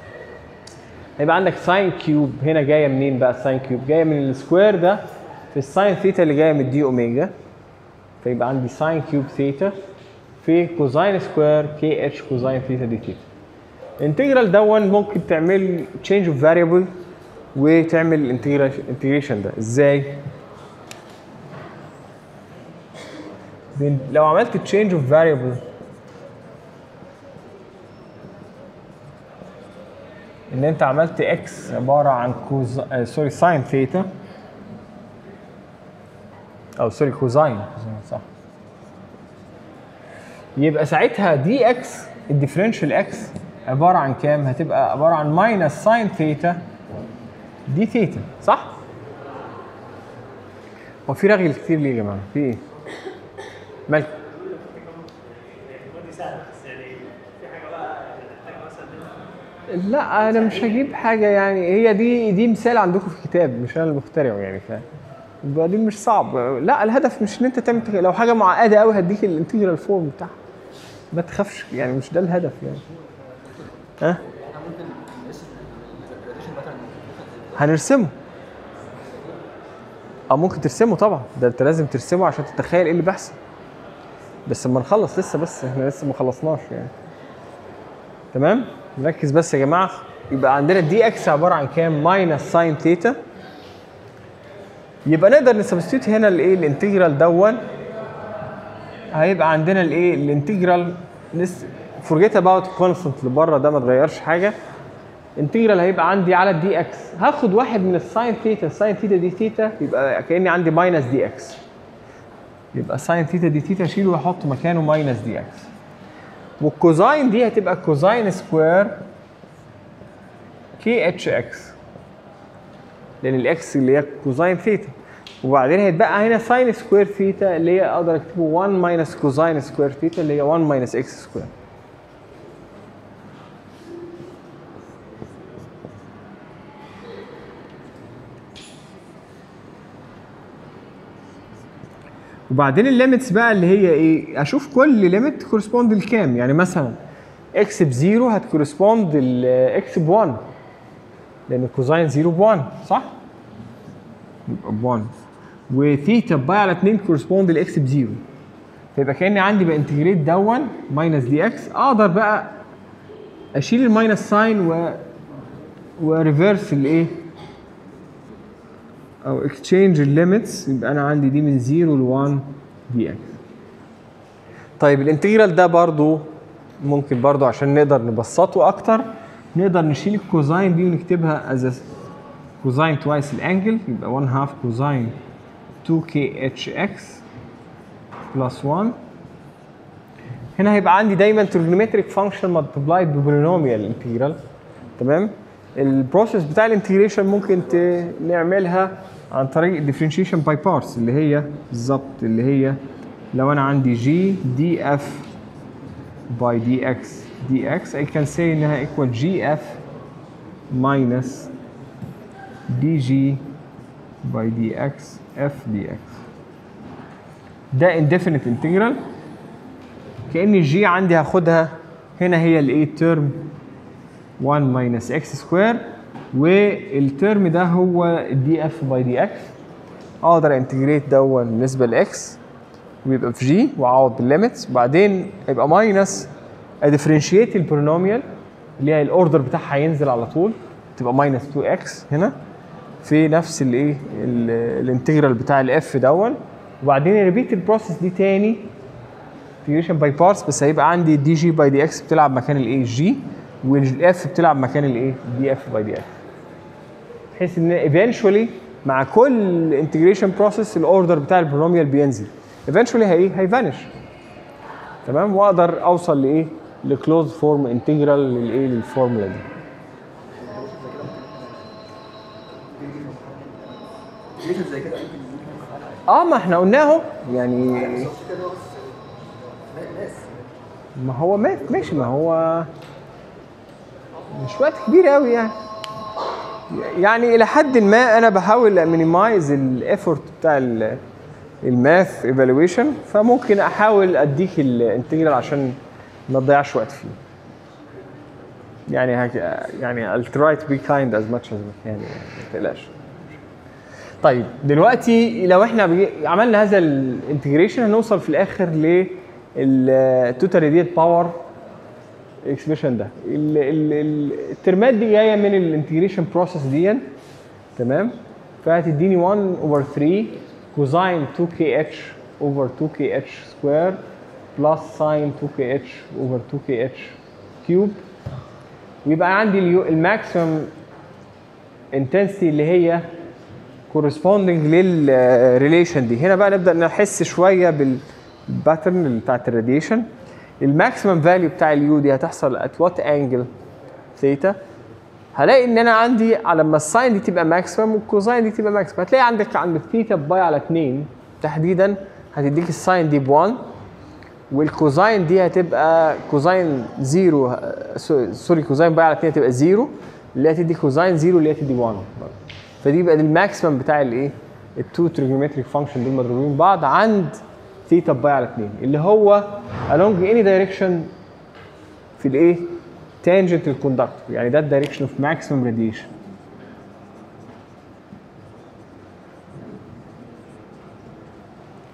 هيبقى عندك ساين كيوب هنا جايه منين بقى الساين كيوب جايه من السكوير ده في الساين ثيتا اللي جايه من دي اوميجا فيبقى عندي ساين كيوب ثيتا في كوزاين سكوير كي اتش كوزاين ثيتا دي ثيتا الانتجرال دون ممكن تعمل تشينج اوف فاريبل وتعمل الانتجريشن ده ازاي؟ بين- لو عملت تشينج اوف فاريبل ان انت عملت اكس عباره عن كوز آه سوري ساين ثيتا او سوري كوزاين كوزاين صح يبقى ساعتها دي اكس الديفرنشال اكس عباره عن كام؟ هتبقى عباره عن ماينس ساين ثيتا دي ثيتا صح؟ هو في رغي كتير ليه يا جماعه؟ في ايه؟ مالك؟ لا انا مش هجيب حاجه يعني هي دي دي مثال عندكم في الكتاب مش انا اللي مخترعه يعني ف وبعدين مش صعب لا الهدف مش ان انت تعمل تغ- لو حاجه معقده قوي هديك الانتجرال فورم بتاعها ما تخافش يعني مش ده الهدف يعني ها احنا ممكن نقيس الراديشن باترن هنرسمه اه ممكن ترسمه طبعا ده انت لازم ترسمه عشان تتخيل ايه اللي بيحصل بس اما نخلص لسه بس احنا لسه ما خلصناش يعني تمام نركز بس يا جماعه يبقى عندنا دي اكس عباره عن كام ماينس ساين ثيتا يبقى نقدر نسبستيوت هنا الايه الانتجرال دون هيبقى عندنا الايه الانتجرال فورجيت اباوت كونستنت اللي بره ده ما اتغيرش حاجه انتجرال هيبقى عندي على الدي اكس هاخد واحد من الساين ثيتا الساين ثيتا دي ثيتا يبقى كاني عندي ماينس دي اكس يبقى ساين ثيتا دي ثيتا اشيله واحط مكانه ماينس دي اكس والكوزاين دي هتبقى كوزاين سكوير كي اتش اكس لان الاكس اللي هي كوزاين ثيتا وبعدين هيتبقى هنا ساين سكوير ثيتا اللي هي اقدر اكتبه 1 ماينس كوزاين سكوير ثيتا اللي هي 1 ماينس اكس سكوير وبعدين الليميتس بقى اللي هي ايه اشوف كل ليميت كورسبوند لكام يعني مثلا اكس بزيرو هتكورسبوند الاكس ب 1 لان كوزاين زيرو ب 1 صح؟ يبقى ب 1 وثيتا باي على 2 كورسبوند لاكس بزيرو فيبقى كاني عندي بانتجريت دون ماينس دي اكس اقدر بقى اشيل الماينس ساين و وريفرس الايه او اكتشينج الليميتس يبقى انا عندي دي من 0 ل 1 دي اكس طيب الانتجرال ده برضو ممكن برضو عشان نقدر نبسطه اكتر نقدر نشيل الكوزاين دي ونكتبها از كوزاين توايس الانجل يبقى 1 هاف كوزاين 2 كي اتش اكس بلس 1 هنا هيبقى عندي دايما ترجمتريك فانكشن مالتبلايد ببولينوميال انتجرال تمام البروسيس بتاع الانتجريشن ممكن ت- نعملها عن طريق الديفرنشيشن باي بارتس اللي هي بالظبط اللي هي لو انا عندي جي دي اف باي دي اكس دي اكس I can say انها equal جي اف minus دي جي باي دي اكس اف دي اكس ده indefinite integral كأن الجي عندي هاخدها هنا هي الايه ترم 1 ماينس اكس سكوير والترم ده هو الدي اف باي دي اكس اقدر انتجريت دون بالنسبه لاكس ويبقى في جي واعوض بالليميتس وبعدين هيبقى ماينس اديفرنشيت البولينوميال اللي هي الاوردر بتاعها هينزل على طول تبقى ماينس 2 اكس هنا في نفس الايه ال- الانتجرال بتاع الاف دون وبعدين ريبيت البروسيس دي تاني انتجريشن باي بارتس بس هيبقى عندي دي جي باي دي اكس بتلعب مكان الايه جي والاف بتلعب مكان الايه دي اف باي دي اف بحيث ان ايفينشولي مع كل انتجريشن بروسيس الاوردر بتاع البولينوميال بينزل ايفينشولي هي هيفانش تمام واقدر اوصل لايه لكلوز فورم انتجرال للايه للفورمولا دي ليش زي كده ممكن اه ما احنا قلناه يعني ناس ما هو مات ماشي ما هو مش وقت كبير قوي يعني يعني الى حد ما انا بحاول امينيمايز الايفورت بتاع ال- الماث ايفالويشن فممكن احاول اديك الانتجرال عشان ما تضيعش وقت فيه يعني هك يعني I'll try to be kind as much as we can يعني ما تقلقش طيب دلوقتي لو احنا بي- عملنا هذا الانتجريشن هنوصل في الاخر للتوتال ريديت باور اكسبريشن ده ال- ال- ال- الترمات دي جايه من الانتجريشن بروسيس دي تمام فهتديني 1 اوفر 3 كوزاين 2 كي اتش اوفر 2 كي اتش سكوير بلس ساين 2 كي اتش اوفر 2 كي اتش كيوب ويبقى عندي الماكسيمم انتنسيتي اللي هي كورسبوندنج للريليشن دي هنا بقى نبدا نحس شويه بالباترن بتاعت الراديشن الماكسيمم فاليو بتاع اليو دي هتحصل ات وات انجل ثيتا هلاقي ان انا عندي على لما الساين دي تبقى ماكسيمم والكوزاين دي تبقى ماكسيمم هتلاقي عندك عند ثيتا باي على 2 تحديدا هتديك الساين دي ب 1 والكوزاين دي هتبقى كوزاين زيرو سو- سوري كوزاين باي على 2 هتبقى زيرو اللي هتدي كوزاين زيرو اللي هتدي 1 فدي يبقى دي الماكسيمم بتاع الايه التو تريجومتريك فانكشن دول مضروبين بعض عند ثيتا باي على 2 اللي هو along any direction في الايه tangent الكوندكتور يعني ده الدايركشن اوف ماكسيمم راديشن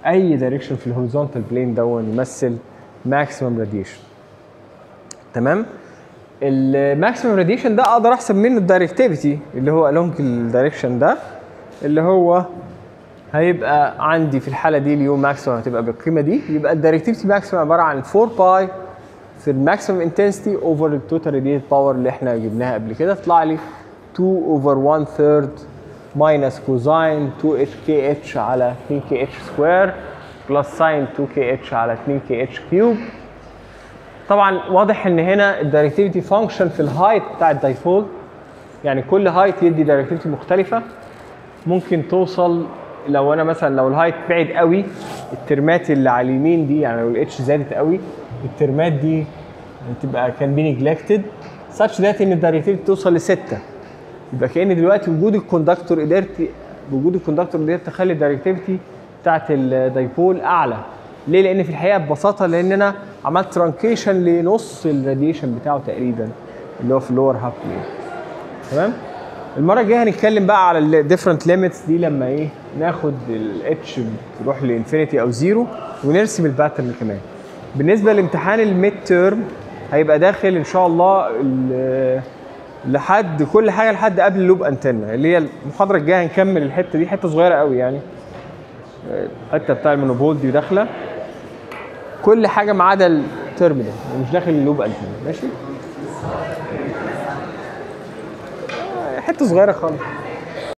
اي دايركشن في الهوريزونتال بلين دون يمثل ماكسيمم راديشن تمام الماكسيمم راديشن ده اقدر احسب منه الدايركتيفيتي اللي هو along الدايركشن ده اللي هو هيبقى عندي في الحاله دي اليو ماكسيمم هتبقى بالقيمه دي يبقى الدايركتيفيتي ماكسيمم عباره عن 4 باي في الماكسيمم انتنسيتي اوفر التوتال راديت باور اللي احنا جبناها قبل كده طلع لي 2 اوفر 1 ثيرد ماينس كوزاين 2 اتش كي اتش على 2 كي اتش سكوير بلس ساين 2 كي اتش على 2 كي اتش كيوب طبعا واضح ان هنا الدايركتيفيتي فانكشن في الهايت بتاع الدايبول يعني كل هايت يدي دايركتيفيتي مختلفه ممكن توصل لو انا مثلا لو الهايت بعيد قوي الترمات اللي على اليمين دي يعني لو الاتش زادت قوي الترمات دي تبقى كان بي نجلكتد such that ان الدايركتيفيتي توصل لستة يبقى كان دلوقتي وجود الكوندكتور قدرت وجود الكوندكتور قدرت تخلي الدايركتيفيتي بتاعت الدايبول اعلى ليه؟ لان في الحقيقه ببساطه لان انا عملت ترانكيشن لنص الراديشن بتاعه تقريبا اللي هو في اللور هاف بلين تمام؟ المره الجايه هنتكلم بقى على الديفرنت ليميتس دي لما ايه ناخد الاتش تروح لانفينيتي او زيرو ونرسم الباترن كمان بالنسبه لامتحان الميد تيرم هيبقى داخل ان شاء الله ال- لحد كل حاجه لحد قبل اللوب انتنا اللي هي المحاضره الجايه هنكمل الحته دي حته صغيره قوي يعني الحته بتاع المونوبول دي داخله كل حاجه ما عدا الترم ده مش داخل اللوب انتنا ماشي آه، حته صغيره خالص